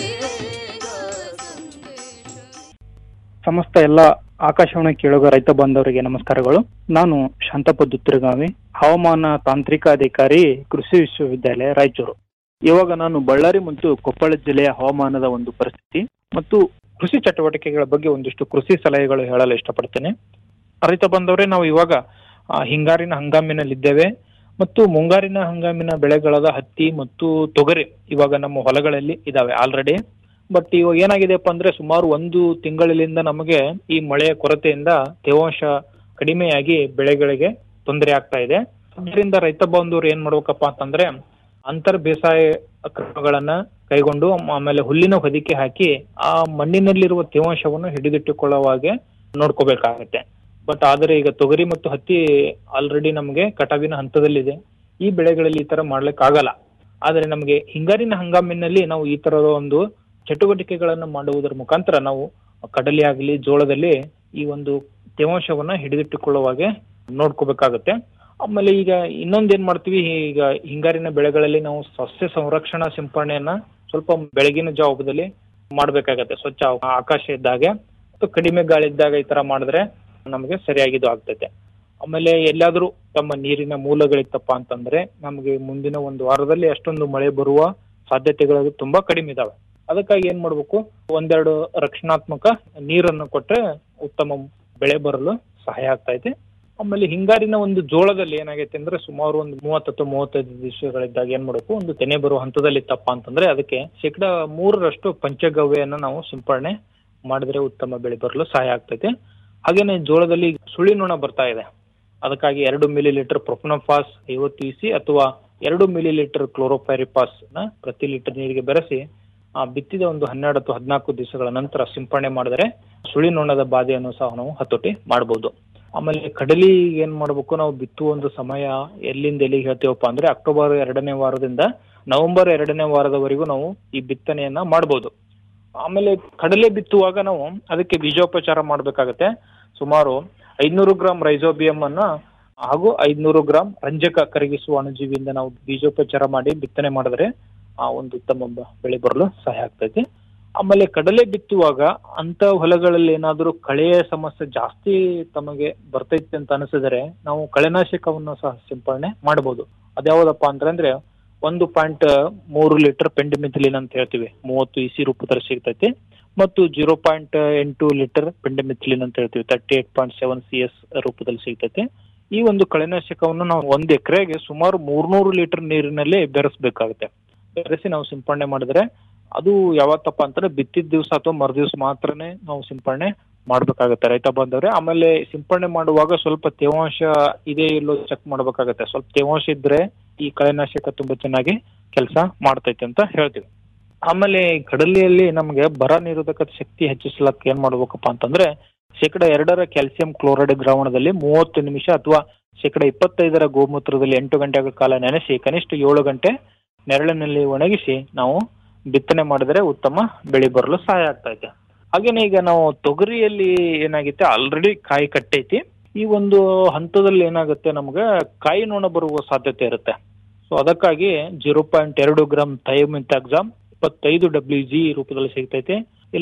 ಸಮಸ್ತ ಎಲ್ಲ ಆಕಾಶವಾಣಿ ಕೇಳುಗ ರೈತ ಬಾಂಧವರಿಗೆ ನಮಸ್ಕಾರಗಳು ನಾನು ಶಾಂತಪ್ಪ ದುತ್ತರಗಾವಿ ಹವಾಮಾನ ತಾಂತ್ರಿಕ ಅಧಿಕಾರಿ ಕೃಷಿ ವಿಶ್ವವಿದ್ಯಾಲಯ ರಾಯಚೂರು ಇವಾಗ ನಾನು ಬಳ್ಳಾರಿ ಮತ್ತು ಕೊಪ್ಪಳ ಜಿಲ್ಲೆಯ ಹವಾಮಾನದ ಒಂದು ಪರಿಸ್ಥಿತಿ ಮತ್ತು ಕೃಷಿ ಚಟುವಟಿಕೆಗಳ ಬಗ್ಗೆ ಒಂದಿಷ್ಟು ಕೃಷಿ ಸಲಹೆಗಳು ಹೇಳಲು ಇಷ್ಟಪಡ್ತೇನೆ ರೈತ ಬಾಂಧವರೇ ನಾವು ಇವಾಗ ಆ, ಹಿಂಗಾರಿನ ಹಂಗಾಮಿನಲ್ಲಿದ್ದೇವೆ ಮತ್ತು ಮುಂಗಾರಿನ ಹಂಗಾಮಿನ ಬೆಳೆಗಳಾದ ಹತ್ತಿ ಮತ್ತು ತೊಗರಿ ಇವಾಗ ನಮ್ಮ ಹೊಲಗಳಲ್ಲಿ ಇದಾವೆ ಆಲ್ರೆಡಿ ಬಟ್ ಇವಾಗ ಏನಾಗಿದೆಪ್ಪ ಅಂದ್ರೆ ಸುಮಾರು ಒಂದು ತಿಂಗಳಿಂದ ನಮಗೆ ಈ ಮಳೆಯ ಕೊರತೆಯಿಂದ ತೇವಾಂಶ ಕಡಿಮೆಯಾಗಿ ಬೆಳೆಗಳಿಗೆ ತೊಂದರೆ ಆಗ್ತಾ ಇದೆ ಅದರಿಂದ ರೈತ ಬಾಂಧವರು ಏನ್ ಮಾಡ್ಬೇಕಪ್ಪ ಅಂತಂದ್ರೆ ಅಂತರ್ ಬೇಸಾಯ ಕ್ರಮಗಳನ್ನ ಕೈಗೊಂಡು ಆಮೇಲೆ ಹುಲ್ಲಿನ ಹೊದಿಕೆ ಹಾಕಿ ಆ ಮಣ್ಣಿನಲ್ಲಿರುವ ತೇವಾಂಶವನ್ನು ಹಿಡಿದಿಟ್ಟುಕೊಳ್ಳುವ ಹಾಗೆ ನೋಡ್ಕೋಬೇಕಾಗತ್ತೆ ಬಟ್ ಆದರೆ ಈಗ ತೊಗರಿ ಮತ್ತು ಹತ್ತಿ ಆಲ್ರೆಡಿ ನಮಗೆ ಕಟಾವಿನ ಹಂತದಲ್ಲಿದೆ ಈ ಬೆಳೆಗಳಲ್ಲಿ ಈ ತರ ಮಾಡ್ಲಿಕ್ಕೆ ಆಗಲ್ಲ ಆದ್ರೆ ನಮಗೆ ಹಿಂಗಾರಿನ ಹಂಗಾಮಿನಲ್ಲಿ ನಾವು ಈ ತರದ ಒಂದು ಚಟುವಟಿಕೆಗಳನ್ನ ಮಾಡುವುದರ ಮುಖಾಂತರ ನಾವು ಕಡಲೆ ಆಗಲಿ ಜೋಳದಲ್ಲಿ ಈ ಒಂದು ತೇವಾಂಶವನ್ನ ಹಿಡಿದಿಟ್ಟುಕೊಳ್ಳುವ ಹಾಗೆ ನೋಡ್ಕೋಬೇಕಾಗತ್ತೆ ಆಮೇಲೆ ಈಗ ಇನ್ನೊಂದ್ ಏನ್ ಮಾಡ್ತೀವಿ ಈಗ ಹಿಂಗಾರಿನ ಬೆಳೆಗಳಲ್ಲಿ ನಾವು ಸಸ್ಯ ಸಂರಕ್ಷಣಾ ಸಿಂಪರಣೆಯನ್ನ ಸ್ವಲ್ಪ ಬೆಳಗಿನ ಜಾವದಲ್ಲಿ ಮಾಡ್ಬೇಕಾಗತ್ತೆ ಸ್ವಚ್ಛ ಆಕಾಶ ಇದ್ದಾಗೆ ಮತ್ತು ಕಡಿಮೆ ಗಾಳಿ ಇದ್ದಾಗ ಈ ತರ ಮಾಡಿದ್ರೆ ನಮಗೆ ಸರಿಯಾಗಿದ್ದು ಆಗ್ತೈತೆ ಆಮೇಲೆ ಎಲ್ಲಾದ್ರೂ ತಮ್ಮ ನೀರಿನ ಮೂಲಗಳಿತ್ತಪ್ಪ ಅಂತಂದ್ರೆ ನಮಗೆ ಮುಂದಿನ ಒಂದು ವಾರದಲ್ಲಿ ಅಷ್ಟೊಂದು ಮಳೆ ಬರುವ ಸಾಧ್ಯತೆಗಳು ತುಂಬಾ ಕಡಿಮೆ ಇದಾವೆ ಅದಕ್ಕಾಗಿ ಏನ್ ಮಾಡ್ಬೇಕು ಒಂದೆರಡು ರಕ್ಷಣಾತ್ಮಕ ನೀರನ್ನು ಕೊಟ್ರೆ ಉತ್ತಮ ಬೆಳೆ ಬರಲು ಸಹಾಯ ಆಗ್ತಾ ಇದೆ ಆಮೇಲೆ ಹಿಂಗಾರಿನ ಒಂದು ಜೋಳದಲ್ಲಿ ಏನಾಗೈತೆ ಅಂದ್ರೆ ಸುಮಾರು ಒಂದು ಮೂವತ್ತು ಅಥವಾ ಮೂವತ್ತೈದು ದಿವಸಗಳಿದ್ದಾಗ ಏನ್ ಮಾಡಬೇಕು ಒಂದು ತೆನೆ ಬರುವ ಹಂತದಲ್ಲಿ ಇತ್ತಪ್ಪ ಅಂತಂದ್ರೆ ಅದಕ್ಕೆ ಶೇಕಡ ಮೂರರಷ್ಟು ಪಂಚಗವ್ಯನ ನಾವು ಸಿಂಪರಣೆ ಮಾಡಿದ್ರೆ ಉತ್ತಮ ಬೆಳೆ ಬರಲು ಸಹಾಯ ಆಗ್ತೈತೆ ಹಾಗೇನೆ ಜೋಳದಲ್ಲಿ ಸುಳಿ ನೊಣ ಬರ್ತಾ ಇದೆ ಅದಕ್ಕಾಗಿ ಎರಡು ಮಿಲಿ ಲೀಟರ್ ಪ್ರೊಫನೋಫಾಸ್ ಐವತ್ತು ಇಸಿ ಅಥವಾ ಎರಡು ಮಿಲಿ ಲೀಟರ್ ಕ್ಲೋರೋಪೈರಿಪಾಸ್ ನ ಪ್ರತಿ ಲೀಟರ್ ನೀರಿಗೆ ಬೆರೆಸಿ ಆ ಬಿತ್ತಿದ ಒಂದು ಹನ್ನೆರಡು ಅಥವಾ ಹದಿನಾಲ್ಕು ದಿವಸಗಳ ನಂತರ ಸಿಂಪರಣೆ ಮಾಡಿದ್ರೆ ಸುಳಿ ನೊಣದ ಬಾಧೆಯನ್ನು ಸಹ ನಾವು ಹತೋಟಿ ಮಾಡಬಹುದು ಆಮೇಲೆ ಕಡಲಿ ಏನ್ ಮಾಡ್ಬೇಕು ನಾವು ಬಿತ್ತುವ ಒಂದು ಸಮಯ ಎಲ್ಲಿಂದ ಎಲ್ಲಿಗೆ ಹೇಳ್ತೀವಪ್ಪ ಅಂದ್ರೆ ಅಕ್ಟೋಬರ್ ಎರಡನೇ ವಾರದಿಂದ ನವೆಂಬರ್ ಎರಡನೇ ವಾರದವರೆಗೂ ನಾವು ಈ ಬಿತ್ತನೆಯನ್ನ ಮಾಡಬಹುದು ಆಮೇಲೆ ಕಡಲೆ ಬಿತ್ತುವಾಗ ನಾವು ಅದಕ್ಕೆ ಬೀಜೋಪಚಾರ ಮಾಡ್ಬೇಕಾಗತ್ತೆ ಸುಮಾರು ಐದ್ನೂರು ಗ್ರಾಂ ರೈಸೋಬಿಯಂ ಅನ್ನ ಹಾಗೂ ಐದ್ನೂರು ಗ್ರಾಂ ರಂಜಕ ಕರಗಿಸುವ ಅಣುಜೀವಿಯಿಂದ ನಾವು ಬೀಜೋಪಚಾರ ಮಾಡಿ ಬಿತ್ತನೆ ಮಾಡಿದ್ರೆ ಆ ಒಂದು ಉತ್ತಮ ಬ- ಬೆಳೆ ಬರಲು ಸಹಾಯ ಆಗ್ತೈತಿ ಆಮೇಲೆ ಕಡಲೆ ಬಿತ್ತುವಾಗ ಅಂತ ಹೊಲಗಳಲ್ಲಿ ಏನಾದರೂ ಕಳೆಯ ಸಮಸ್ಯೆ ಜಾಸ್ತಿ ತಮಗೆ ಬರ್ತೈತಿ ಅಂತ ಅನಿಸಿದರೆ ನಾವು ಕಳೆನಾಶಕವನ್ನು ಸಹ ಸಿಂಪರಣೆ ಮಾಡಬಹುದು ಅದ್ಯಾವುದಪ್ಪ ಅಂತಂದ್ರೆ ಒಂದು ಪಾಯಿಂಟ್ ಮೂರು ಲೀಟರ್ ಪೆಂಡಿಮಿಥಿಲಿನ್ ಅಂತ ಹೇಳ್ತೀವಿ ಮೂವತ್ತು ಇಸಿ ರೂಪದಲ್ಲಿ ಸಿಗ್ತೈತಿ ಮತ್ತು ಜೀರೋ ಪಾಯಿಂಟ್ ಎಂಟು ಲೀಟರ್ ಪೆಂಡಿಮಿಥಿಲಿನ್ ಅಂತ ಹೇಳ್ತೀವಿ thirty eight point seven C S ರೂಪದಲ್ಲಿ ಸಿಗ್ತೈತಿ ಈ ಒಂದು ಕಳೆನಾಶಕವನ್ನು ನಾವು ಒಂದು ಎಕರೆಗೆ ಸುಮಾರು ಮೂರ್ನೂರು ಲೀಟರ್ ನೀರಿನಲ್ಲಿ ಬೆರೆಸ್ಬೇಕಾಗುತ್ತೆ ಬೆರೆಸಿ ನಾವು ಸಿಂಪರಣೆ ಮಾಡಿದ್ರೆ ಅದು ಯಾವತ್ತಪ್ಪ ಅಂತಂದ್ರೆ ಬಿತ್ತಿದ ದಿವಸ ಅಥವಾ ಮರುದಿವ್ಸ ಮಾತ್ರನೇ ನಾವು ಸಿಂಪರಣೆ ಮಾಡ್ಬೇಕಾಗತ್ತೆ ರೈತ ಬಂದವ್ರೆ ಆಮೇಲೆ ಸಿಂಪರಣೆ ಮಾಡುವಾಗ ಸ್ವಲ್ಪ ತೇವಾಂಶ ಇದೆ ಇಲ್ಲೋ ಚೆಕ್ ಮಾಡ್ಬೇಕಾಗತ್ತೆ ಸ್ವಲ್ಪ ತೇವಾಂಶ ಇದ್ರೆ ಈ ಕಳೆನಾಶಕ ತುಂಬಾ ಚೆನ್ನಾಗಿ ಕೆಲಸ ಮಾಡ್ತೈತೆ ಅಂತ ಹೇಳ್ತೀವಿ ಆಮೇಲೆ ಈ ಕಡಲೆಯಲ್ಲಿ ನಮಗೆ ಬರ ನಿರೋಧಕ ಶಕ್ತಿ ಹೆಚ್ಚಿಸ್ಲಕ್ ಏನ್ ಮಾಡ್ಬೇಕಪ್ಪ ಅಂತಂದ್ರೆ ಶೇಕಡ ಎರಡರ ಕ್ಯಾಲ್ಸಿಯಂ ಕ್ಲೋರೈಡ್ ದ್ರಾವಣದಲ್ಲಿ ಮೂವತ್ತು ನಿಮಿಷ ಅಥವಾ ಶೇಕಡ ಇಪ್ಪತ್ತೈದರ ಗೋಮೂತ್ರದಲ್ಲಿ ಎಂಟು ಗಂಟೆಗಳ ಕಾಲ ನೆನೆಸಿ ಕನಿಷ್ಠ ಏಳು ಗಂಟೆ ನೆರಳಿನಲ್ಲಿ ಒಣಗಿಸಿ ನಾವು ಬಿತ್ತನೆ ಮಾಡಿದ್ರೆ ಉತ್ತಮ ಬೆಳೆ ಬರಲು ಸಹಾಯ ಆಗ್ತೈತೆ ಹಾಗೇನೆ ಈಗ ನಾವು ತೊಗರಿಯಲ್ಲಿ ಏನಾಗೈತೆ ಆಲ್ರೆಡಿ ಕಾಯಿ ಕಟ್ಟೈತಿ ಈ ಒಂದು ಹಂತದಲ್ಲಿ ಏನಾಗುತ್ತೆ ನಮ್ಗೆ ಕಾಯಿ ನೊಣ ಬರುವ ಸಾಧ್ಯತೆ ಇರುತ್ತೆ ಸೊ ಅದಕ್ಕಾಗಿ ಜೀರೋ ಪಾಯಿಂಟ್ ಎರಡು ಗ್ರಾಮ್ ಥೈಮಿಂತಾಕ್ಸಾಮ್ ಇಪ್ಪತ್ತೈದು ಡಬ್ಲ್ಯೂ ಜಿ ರೂಪದಲ್ಲಿ ಸಿಗ್ತೈತೆ ಇಲ್ಲ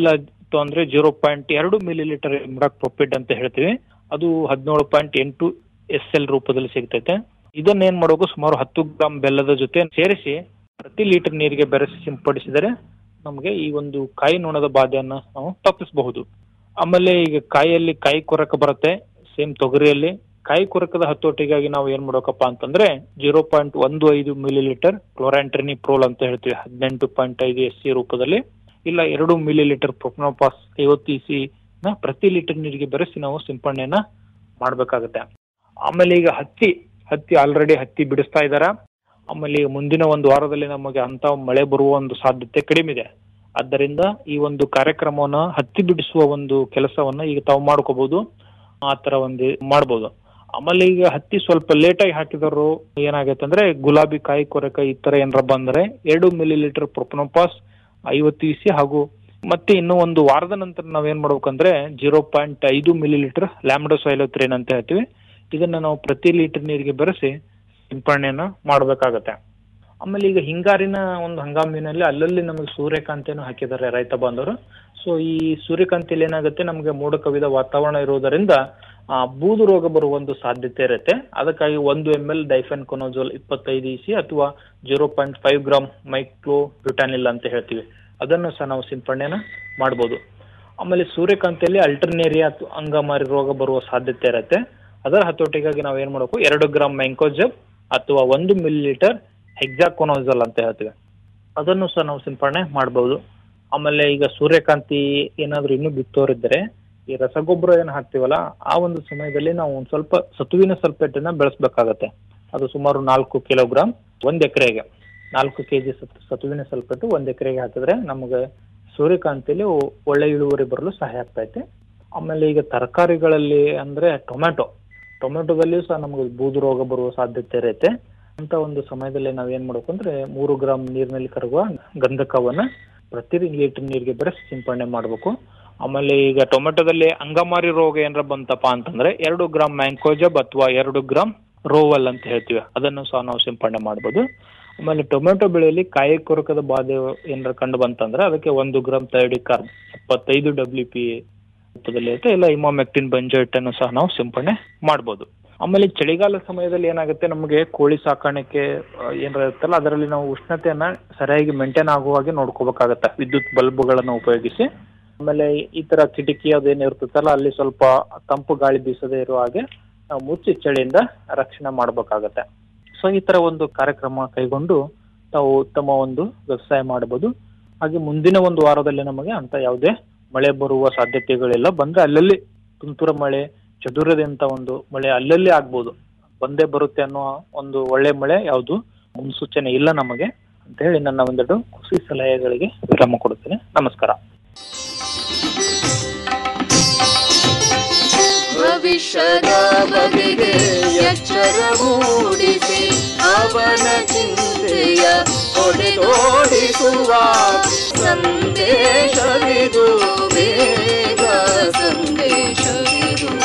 ಎಷ್ಟಿತ್ತು ಅಂದ್ರೆ ಜೀರೋ ಪಾಯಿಂಟ್ ಎರಡು ಮಿಲಿ ಲೀಟರ್ ಇಮ್ರಾಕ್ ಪ್ರೊಪಿಡ್ ಅಂತ ಹೇಳ್ತೀವಿ ಅದು ಹದಿನೇಳು ಪಾಯಿಂಟ್ ಎಂಟು ಎಸ್ ಎಲ್ ರೂಪದಲ್ಲಿ ಸಿಗ್ತೈತೆ ಇದನ್ನ ಏನ್ ಮಾಡಬೇಕು ಸುಮಾರು ಹತ್ತು ಗ್ರಾಮ್ ಬೆಲ್ಲದ ಜೊತೆ ಸೇರಿಸಿ ಪ್ರತಿ ಲೀಟರ್ ನೀರಿಗೆ ಬೆರೆಸಿ ಸಿಂಪಡಿಸಿದರೆ ನಮಗೆ ಈ ಒಂದು ಕಾಯಿ ನೊಣದ ಬಾಧೆಯನ್ನ ನಾವು ತಪ್ಪಿಸಬಹುದು ಆಮೇಲೆ ಈಗ ಕಾಯಿಯಲ್ಲಿ ಕಾಯಿ ಕೊರಕ ಬರುತ್ತೆ ಸೇಮ್ ತೊಗರಿಯಲ್ಲಿ ಕಾಯಿ ಕೊರಕದ ಹತೋಟಿಗಾಗಿ ನಾವು ಏನ್ ಮಾಡ್ಬೇಕಪ್ಪ ಅಂತಂದ್ರೆ ಜೀರೋ ಪಾಯಿಂಟ್ ಒಂದು ಐದು ಮಿಲಿ ಲೀಟರ್ ಕ್ಲೋರಾಂಟ್ರಿನಿ ಪ್ರೋಲ್ ಅಂತ ಹೇಳ್ತೀವಿ ಹದಿನೆಂಟು ಪಾಯಿಂಟ್ ಐದು ಎಸ್ ಸಿ ರೂಪದಲ್ಲಿ ಇಲ್ಲ ಎರಡು ಮಿಲಿ ಲೀಟರ್ ಪ್ರೊಪ್ನೋಪಾಸ್ ಐವತ್ತು ಇ ಸಿ ನ ಪ್ರತಿ ಲೀಟರ್ ನೀರಿಗೆ ಬೆರೆಸಿ ನಾವು ಸಿಂಪಡಣೆಯನ್ನ ಮಾಡ್ಬೇಕಾಗತ್ತೆ ಆಮೇಲೆ ಈಗ ಹತ್ತಿ ಹತ್ತಿ ಆಲ್ರೆಡಿ ಹತ್ತಿ ಬಿಡಿಸ್ತಾ ಇದಾರ ಆಮೇಲೆ ಈಗ ಮುಂದಿನ ಒಂದು ವಾರದಲ್ಲಿ ನಮಗೆ ಅಂತ ಮಳೆ ಬರುವ ಒಂದು ಸಾಧ್ಯತೆ ಕಡಿಮೆ ಇದೆ ಆದ್ದರಿಂದ ಈ ಒಂದು ಕಾರ್ಯಕ್ರಮವನ್ನ ಹತ್ತಿ ಬಿಡಿಸುವ ಒಂದು ಕೆಲಸವನ್ನ ಈಗ ತಾವು ಮಾಡ್ಕೋಬಹುದು ಆ ತರ ಒಂದು ಮಾಡ್ಬೋದು ಆಮೇಲೆ ಈಗ ಹತ್ತಿ ಸ್ವಲ್ಪ ಲೇಟ್ ಆಗಿ ಹಾಕಿದವರು ಏನಾಗೈತೆ ಅಂದ್ರೆ ಗುಲಾಬಿ ಕಾಯಿ ಕೊರಕ ಈ ತರ ಏನಾರ ಬಂದ್ರೆ ಎರಡು ಮಿಲಿ ಲೀಟರ್ ಪ್ರೊಪನೋಪಾಸ್ ಐವತ್ತು ಇಸಿ ಹಾಗೂ ಮತ್ತೆ ಇನ್ನು ಒಂದು ವಾರದ ನಂತರ ನಾವೇನ್ ಮಾಡ್ಬೇಕಂದ್ರೆ ಜೀರೋ ಪಾಯಿಂಟ್ ಐದು ಮಿಲಿ ಲೀಟರ್ ಲ್ಯಾಮ್ಡೋಸೈಲೋತ್ರೇನ್ ಅಂತ ಹೇಳ್ತೀವಿ ಇದನ್ನ ನಾವು ಪ್ರತಿ ಲೀಟರ್ ನೀರಿಗೆ ಬೆರೆಸಿ ಸಿಂಪಡಣೆಯನ್ನ ಮಾಡ್ಬೇಕಾಗತ್ತೆ ಆಮೇಲೆ ಈಗ ಹಿಂಗಾರಿನ ಒಂದು ಹಂಗಾಮಿನಲ್ಲಿ ಅಲ್ಲಲ್ಲಿ ನಮಗೆ ಸೂರ್ಯಕಾಂತಿಯನ್ನು ಹಾಕಿದ್ದಾರೆ ರೈತ ಬಾಂಧವರು ಸೊ ಈ ಸೂರ್ಯಕಾಂತಿಯಲ್ಲಿ ಏನಾಗುತ್ತೆ ನಮಗೆ ಮೋಡ ಕವಿದ ವಾತಾವರಣ ಇರುವುದರಿಂದ ಆ ಬೂದು ರೋಗ ಬರುವ ಒಂದು ಸಾಧ್ಯತೆ ಇರುತ್ತೆ ಅದಕ್ಕಾಗಿ ಒಂದು ಎಂ ಎಲ್ ಡೈಫೆನ್ ಕೊನೋಜೋಲ್ ಇಪ್ಪತ್ತೈದು ಇಸಿ ಅಥವಾ zero point five gram myclobutanil ಅಂತ ಹೇಳ್ತೀವಿ ಅದನ್ನು ಸಹ ನಾವು ಸಿಂಪಡಣೆನ ಮಾಡ್ಬೋದು ಆಮೇಲೆ ಸೂರ್ಯಕಾಂತಿಯಲ್ಲಿ ಅಲ್ಟರ್ನೇರಿಯಾ ಅಥವಾ ಅಂಗಮಾರಿ ರೋಗ ಬರುವ ಸಾಧ್ಯತೆ ಇರುತ್ತೆ ಅದರ ಹತೋಟಿಗಾಗಿ ನಾವು ಏನ್ ಮಾಡಬೇಕು ಎರಡು ಗ್ರಾಮ್ ಮ್ಯಾಂಕೋಜಬ್ ಅಥವಾ ಒಂದು ಮಿಲಿ ಲೀಟರ್ ಹೆಕ್ಸಾಕೊನೋಜಲ್ ಅಂತ ಹೇಳ್ತೀವಿ ಅದನ್ನು ಸಹ ನಾವು ಸಿಂಪಡಣೆ ಮಾಡಬಹುದು ಆಮೇಲೆ ಈಗ ಸೂರ್ಯಕಾಂತಿ ಏನಾದ್ರು ಇನ್ನೂ ಬಿತ್ತೋರಿದ್ರೆ ಈ ರಸಗೊಬ್ಬರ ಏನ್ ಹಾಕ್ತಿವಲ್ಲ ಆ ಒಂದು ಸಮಯದಲ್ಲಿ ನಾವು ಒಂದ್ ಸ್ವಲ್ಪ ಸತುವಿನ ಸಲ್ಫೇಟನ್ನ ಬೆಳೆಸ್ಬೇಕಾಗತ್ತೆ ಅದು ಸುಮಾರು ನಾಲ್ಕು ಕಿಲೋಗ್ರಾಮ್ ಒಂದ್ ಎಕರೆಗೆ ನಾಲ್ಕು ಕೆಜಿ ಸತುವಿನ ಸಲ್ಫೇಟ್ ಒಂದ್ ಎಕರೆಗೆ ಹಾಕಿದ್ರೆ ನಮಗೆ ಸೂರ್ಯಕಾಂತಿಯಲ್ಲಿ ಒ- ಒಳ್ಳೆ ಇಳುವರಿ ಬರಲು ಸಹಾಯ ಆಗ್ತೈತೆ ಆಮೇಲೆ ಈಗ ತರಕಾರಿಗಳಲ್ಲಿ ಅಂದ್ರೆ ಟೊಮೆಟೊ ಟೊಮೆಟೊದಲ್ಲಿಯೂ ಸಹ ನಮಗೆ ಬೂದು ರೋಗ ಬರುವ ಸಾಧ್ಯತೆ ಇರುತ್ತೆ ಅಂತ ಒಂದು ಸಮಯದಲ್ಲಿ ನಾವ್ ಏನ್ ಮಾಡ್ಬೇಕು ಅಂದ್ರೆ ಮೂರು ಗ್ರಾಮ್ ನೀರಿನಲ್ಲಿ ಕರಗುವ ಗಂಧಕವನ್ನ ಪ್ರತಿ ಲೀಟರ್ ನೀರಿಗೆ ಬೆರೆಸಿ ಸಿಂಪಡಣೆ ಮಾಡ್ಬೇಕು ಆಮೇಲೆ ಈಗ ಟೊಮೆಟೊದಲ್ಲಿ ಅಂಗಮಾರಿ ರೋಗ ಏನಾರ ಬಂತಪ್ಪ ಅಂತಂದ್ರೆ ಎರಡು ಗ್ರಾಮ್ ಮ್ಯಾಂಕೋಜಬ್ ಅಥವಾ ಎರಡು ಗ್ರಾಮ್ ರೋವಲ್ ಅಂತ ಹೇಳ್ತೀವಿ ಅದನ್ನು ಸಹ ನಾವು ಸಿಂಪಡಣೆ ಮಾಡ್ಬೋದು ಆಮೇಲೆ ಟೊಮೆಟೊ ಬೆಳೆಯಲ್ಲಿ ಕಾಯಿ ಕೊರಕದ ಬಾಧೆ ಏನಾರ ಕಂಡು ಬಂತಂದ್ರೆ ಅದಕ್ಕೆ ಒಂದು ಗ್ರಾಮ್ ಥೈಡಿಕಾರ್ಬ್ ಎಪ್ಪತ್ತೈದು ಡಬ್ಲ್ಯೂ ಪಿ ರೂಪದಲ್ಲಿ ಇರುತ್ತೆ ಇಲ್ಲ ಇಮಾಮೆಕ್ಟಿನ್ ಬಂಜೈಟ್ ಅನ್ನು ಸಹ ನಾವು ಸಿಂಪಡಣೆ ಮಾಡ್ಬೋದು ಆಮೇಲೆ ಚಳಿಗಾಲ ಸಮಯದಲ್ಲಿ ಏನಾಗುತ್ತೆ ನಮಗೆ ಕೋಳಿ ಸಾಕಾಣಿಕೆ ಆ, ಏನಾರ ಇರುತ್ತಲ್ಲ ಅದರಲ್ಲಿ ನಾವು ಉಷ್ಣತೆಯನ್ನ ಸರಿಯಾಗಿ ಮೇಂಟೈನ್ ಆಗುವ ಹಾಗೆ ನೋಡ್ಕೋಬೇಕಾಗತ್ತೆ ವಿದ್ಯುತ್ ಬಲ್ಬ್ಗಳನ್ನ ಉಪಯೋಗಿಸಿ ಆಮೇಲೆ ಈ ತರ ಕಿಟಕಿ ಅದೇನು ಇರ್ತದಲ್ಲ ಅಲ್ಲಿ ಸ್ವಲ್ಪ ತಂಪು ಗಾಳಿ ಬೀಸದೇ ಇರುವ ಹಾಗೆ ನಾವು ಮುಚ್ಚಿ ಚಳಿಯಿಂದ ರಕ್ಷಣೆ ಮಾಡ್ಬೇಕಾಗತ್ತೆ ಸೊ ಈ ತರ ಒಂದು ಕಾರ್ಯಕ್ರಮ ಕೈಗೊಂಡು ತಾವು ಉತ್ತಮ ಒಂದು ವ್ಯವಸಾಯ ಮಾಡಬಹುದು ಹಾಗೆ ಮುಂದಿನ ಒಂದು ವಾರದಲ್ಲಿ ನಮಗೆ ಅಂತ ಯಾವುದೇ ಮಳೆ ಬರುವ ಸಾಧ್ಯತೆಗಳಿಲ್ಲ ಬಂದ್ರೆ ಅಲ್ಲಲ್ಲಿ ತುಂತುರು ಮಳೆ ಚದುರದಂತ ಒಂದು ಮಳೆ ಅಲ್ಲಲ್ಲಿ ಆಗ್ಬೋದು ಬಂದೇ ಬರುತ್ತೆ ಅನ್ನೋ ಒಂದು ಒಳ್ಳೆ ಮಳೆ ಯಾವುದು ಮುನ್ಸೂಚನೆ ಇಲ್ಲ ನಮಗೆ ಅಂತ ಹೇಳಿ ನನ್ನ ಒಂದೆರಡು ಕೃಷಿ ಸಲಹೆಗಳಿಗೆ ವಿರಾಮ ಕೊಡುತ್ತೇನೆ ನಮಸ್ಕಾರ ಭವಿಷ್ಯದ ಬಗೆಗೆ ಎಚ್ಚರ ಮೂಡಿಸಿ ಅವನ ಚಿಂತೆಯ ಹೊಡೆದೋಡಿಸುವ ಸಂದೇಶವಿದು ಬೇಗ ಸಂದೇಶವಿದು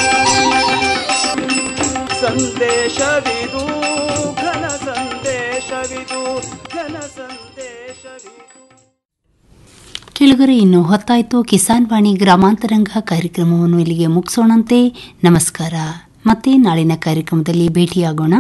ಸಂದೇಶವಿದು ಘನ ಸಂದೇಶವಿದು ಘನ ಸಂದೇಶವಿದು ಕೆಳಗರೆ ಇನ್ನು ಹೊತ್ತಾಯ್ತು ಕಿಸಾನ್ ವಾಣಿ ಗ್ರಾಮಾಂತರಂಗ ಕಾರ್ಯಕ್ರಮವನ್ನು ಇಲ್ಲಿಗೆ ಮುಗಿಸೋಣಂತೆ ನಮಸ್ಕಾರ ಮತ್ತೆ ನಾಳಿನ ಕಾರ್ಯಕ್ರಮದಲ್ಲಿ ಭೇಟಿಯಾಗೋಣ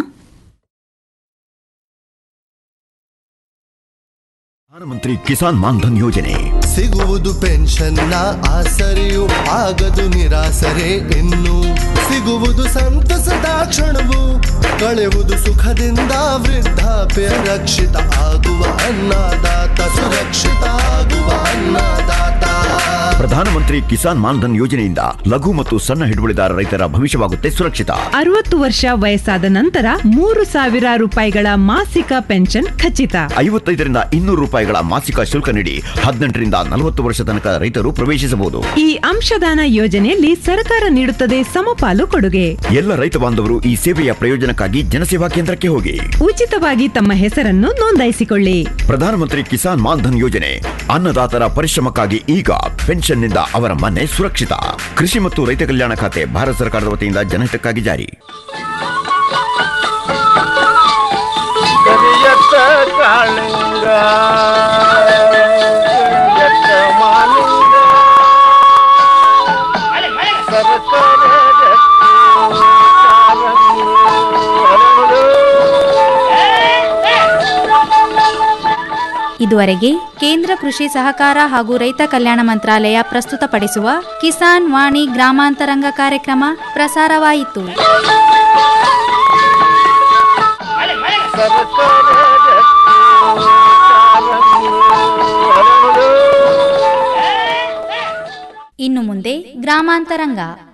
ಪ್ರಧಾನಮಂತ್ರಿ ಕಿಸಾನ್ ಮಾನ್ಧನ್ ಯೋಜನೆ ಸಿಗುವುದು ಪೆನ್ಷನ್ನ ಆಸರೆಯು ಆಗದು ನಿರಾಸರೆ ಇನ್ನು ಸಿಗುವುದು ಸಂತಸದ ಕ್ಷಣವು ಕಳೆಯುವುದು ಸುಖದಿಂದ ವೃದ್ಧಾಪ್ಯ ರಕ್ಷಿತ ಆಗುವ ಅನ್ನದಾತ ಸುರಕ್ಷಿತ ಆಗುವ ಅನ್ನದಾತ ಪ್ರಧಾನಮಂತ್ರಿ ಕಿಸಾನ್ ಮಾನ್ಧನ್ ಯೋಜನೆಯಿಂದ ಲಘು ಮತ್ತು ಸಣ್ಣ ಹಿಡುವಳಿದಾರ ರೈತರ ಭವಿಷ್ಯವಾಗುತ್ತೆ ಸುರಕ್ಷಿತ ಅರವತ್ತು ವರ್ಷ ವಯಸ್ಸಾದ ನಂತರ ಮೂರು ಸಾವಿರ ರೂಪಾಯಿಗಳ ಮಾಸಿಕ ಪೆನ್ಷನ್ ಖಚಿತ ಐವತ್ತೈದರಿಂದ ಇನ್ನೂರು ರೂಪಾಯಿಗಳ ಮಾಸಿಕ ಶುಲ್ಕ ನೀಡಿ ಹದಿನೆಂಟರಿಂದ ನಲವತ್ತು ವರ್ಷ ತನಕ ರೈತರು ಪ್ರವೇಶಿಸಬಹುದು ಈ ಅಂಶದಾನ ಯೋಜನೆಯಲ್ಲಿ ಸರ್ಕಾರ ನೀಡುತ್ತದೆ ಸಮಪಾಲು ಕೊಡುಗೆ ಎಲ್ಲ ರೈತ ಬಾಂಧವರು ಈ ಸೇವೆಯ ಪ್ರಯೋಜನಕ್ಕಾಗಿ ಜನಸೇವಾ ಕೇಂದ್ರಕ್ಕೆ ಹೋಗಿ ಉಚಿತವಾಗಿ ತಮ್ಮ ಹೆಸರನ್ನು ನೋಂದಾಯಿಸಿಕೊಳ್ಳಿ ಪ್ರಧಾನಮಂತ್ರಿ ಕಿಸಾನ್ ಮಾನ್ಧನ್ ಯೋಜನೆ ಅನ್ನದಾತರ ಪರಿಶ್ರಮಕ್ಕಾಗಿ ಈಗ ಪೆನ್ಷನ್ನಿಂದ ಅವರ ಮನೆ ಸುರಕ್ಷಿತ ಕೃಷಿ ಮತ್ತು ರೈತ ಕಲ್ಯಾಣ ಖಾತೆ ಭಾರತ ಸರ್ಕಾರದ ವತಿಯಿಂದ ಜನಹಿತಕ್ಕಾಗಿ ಜಾರಿ ಕರಿಯತ್ತ ಕಾಳಿಂಗ ಕರಿಯತ್ತ ಮಾಲಿಂಗ ಇದುವರೆಗೆ ಕೇಂದ್ರ ಕೃಷಿ ಸಹಕಾರ ಹಾಗೂ ರೈತ ಕಲ್ಯಾಣ ಮಂತ್ರಾಲಯ ಪ್ರಸ್ತುತಪಡಿಸುವ ಕಿಸಾನ್ ವಾಣಿ ಗ್ರಾಮಾಂತರಂಗ ಕಾರ್ಯಕ್ರಮ ಪ್ರಸಾರವಾಯಿತು ಇನ್ನು ಮುಂದೆ ಗ್ರಾಮಾಂತರಂಗ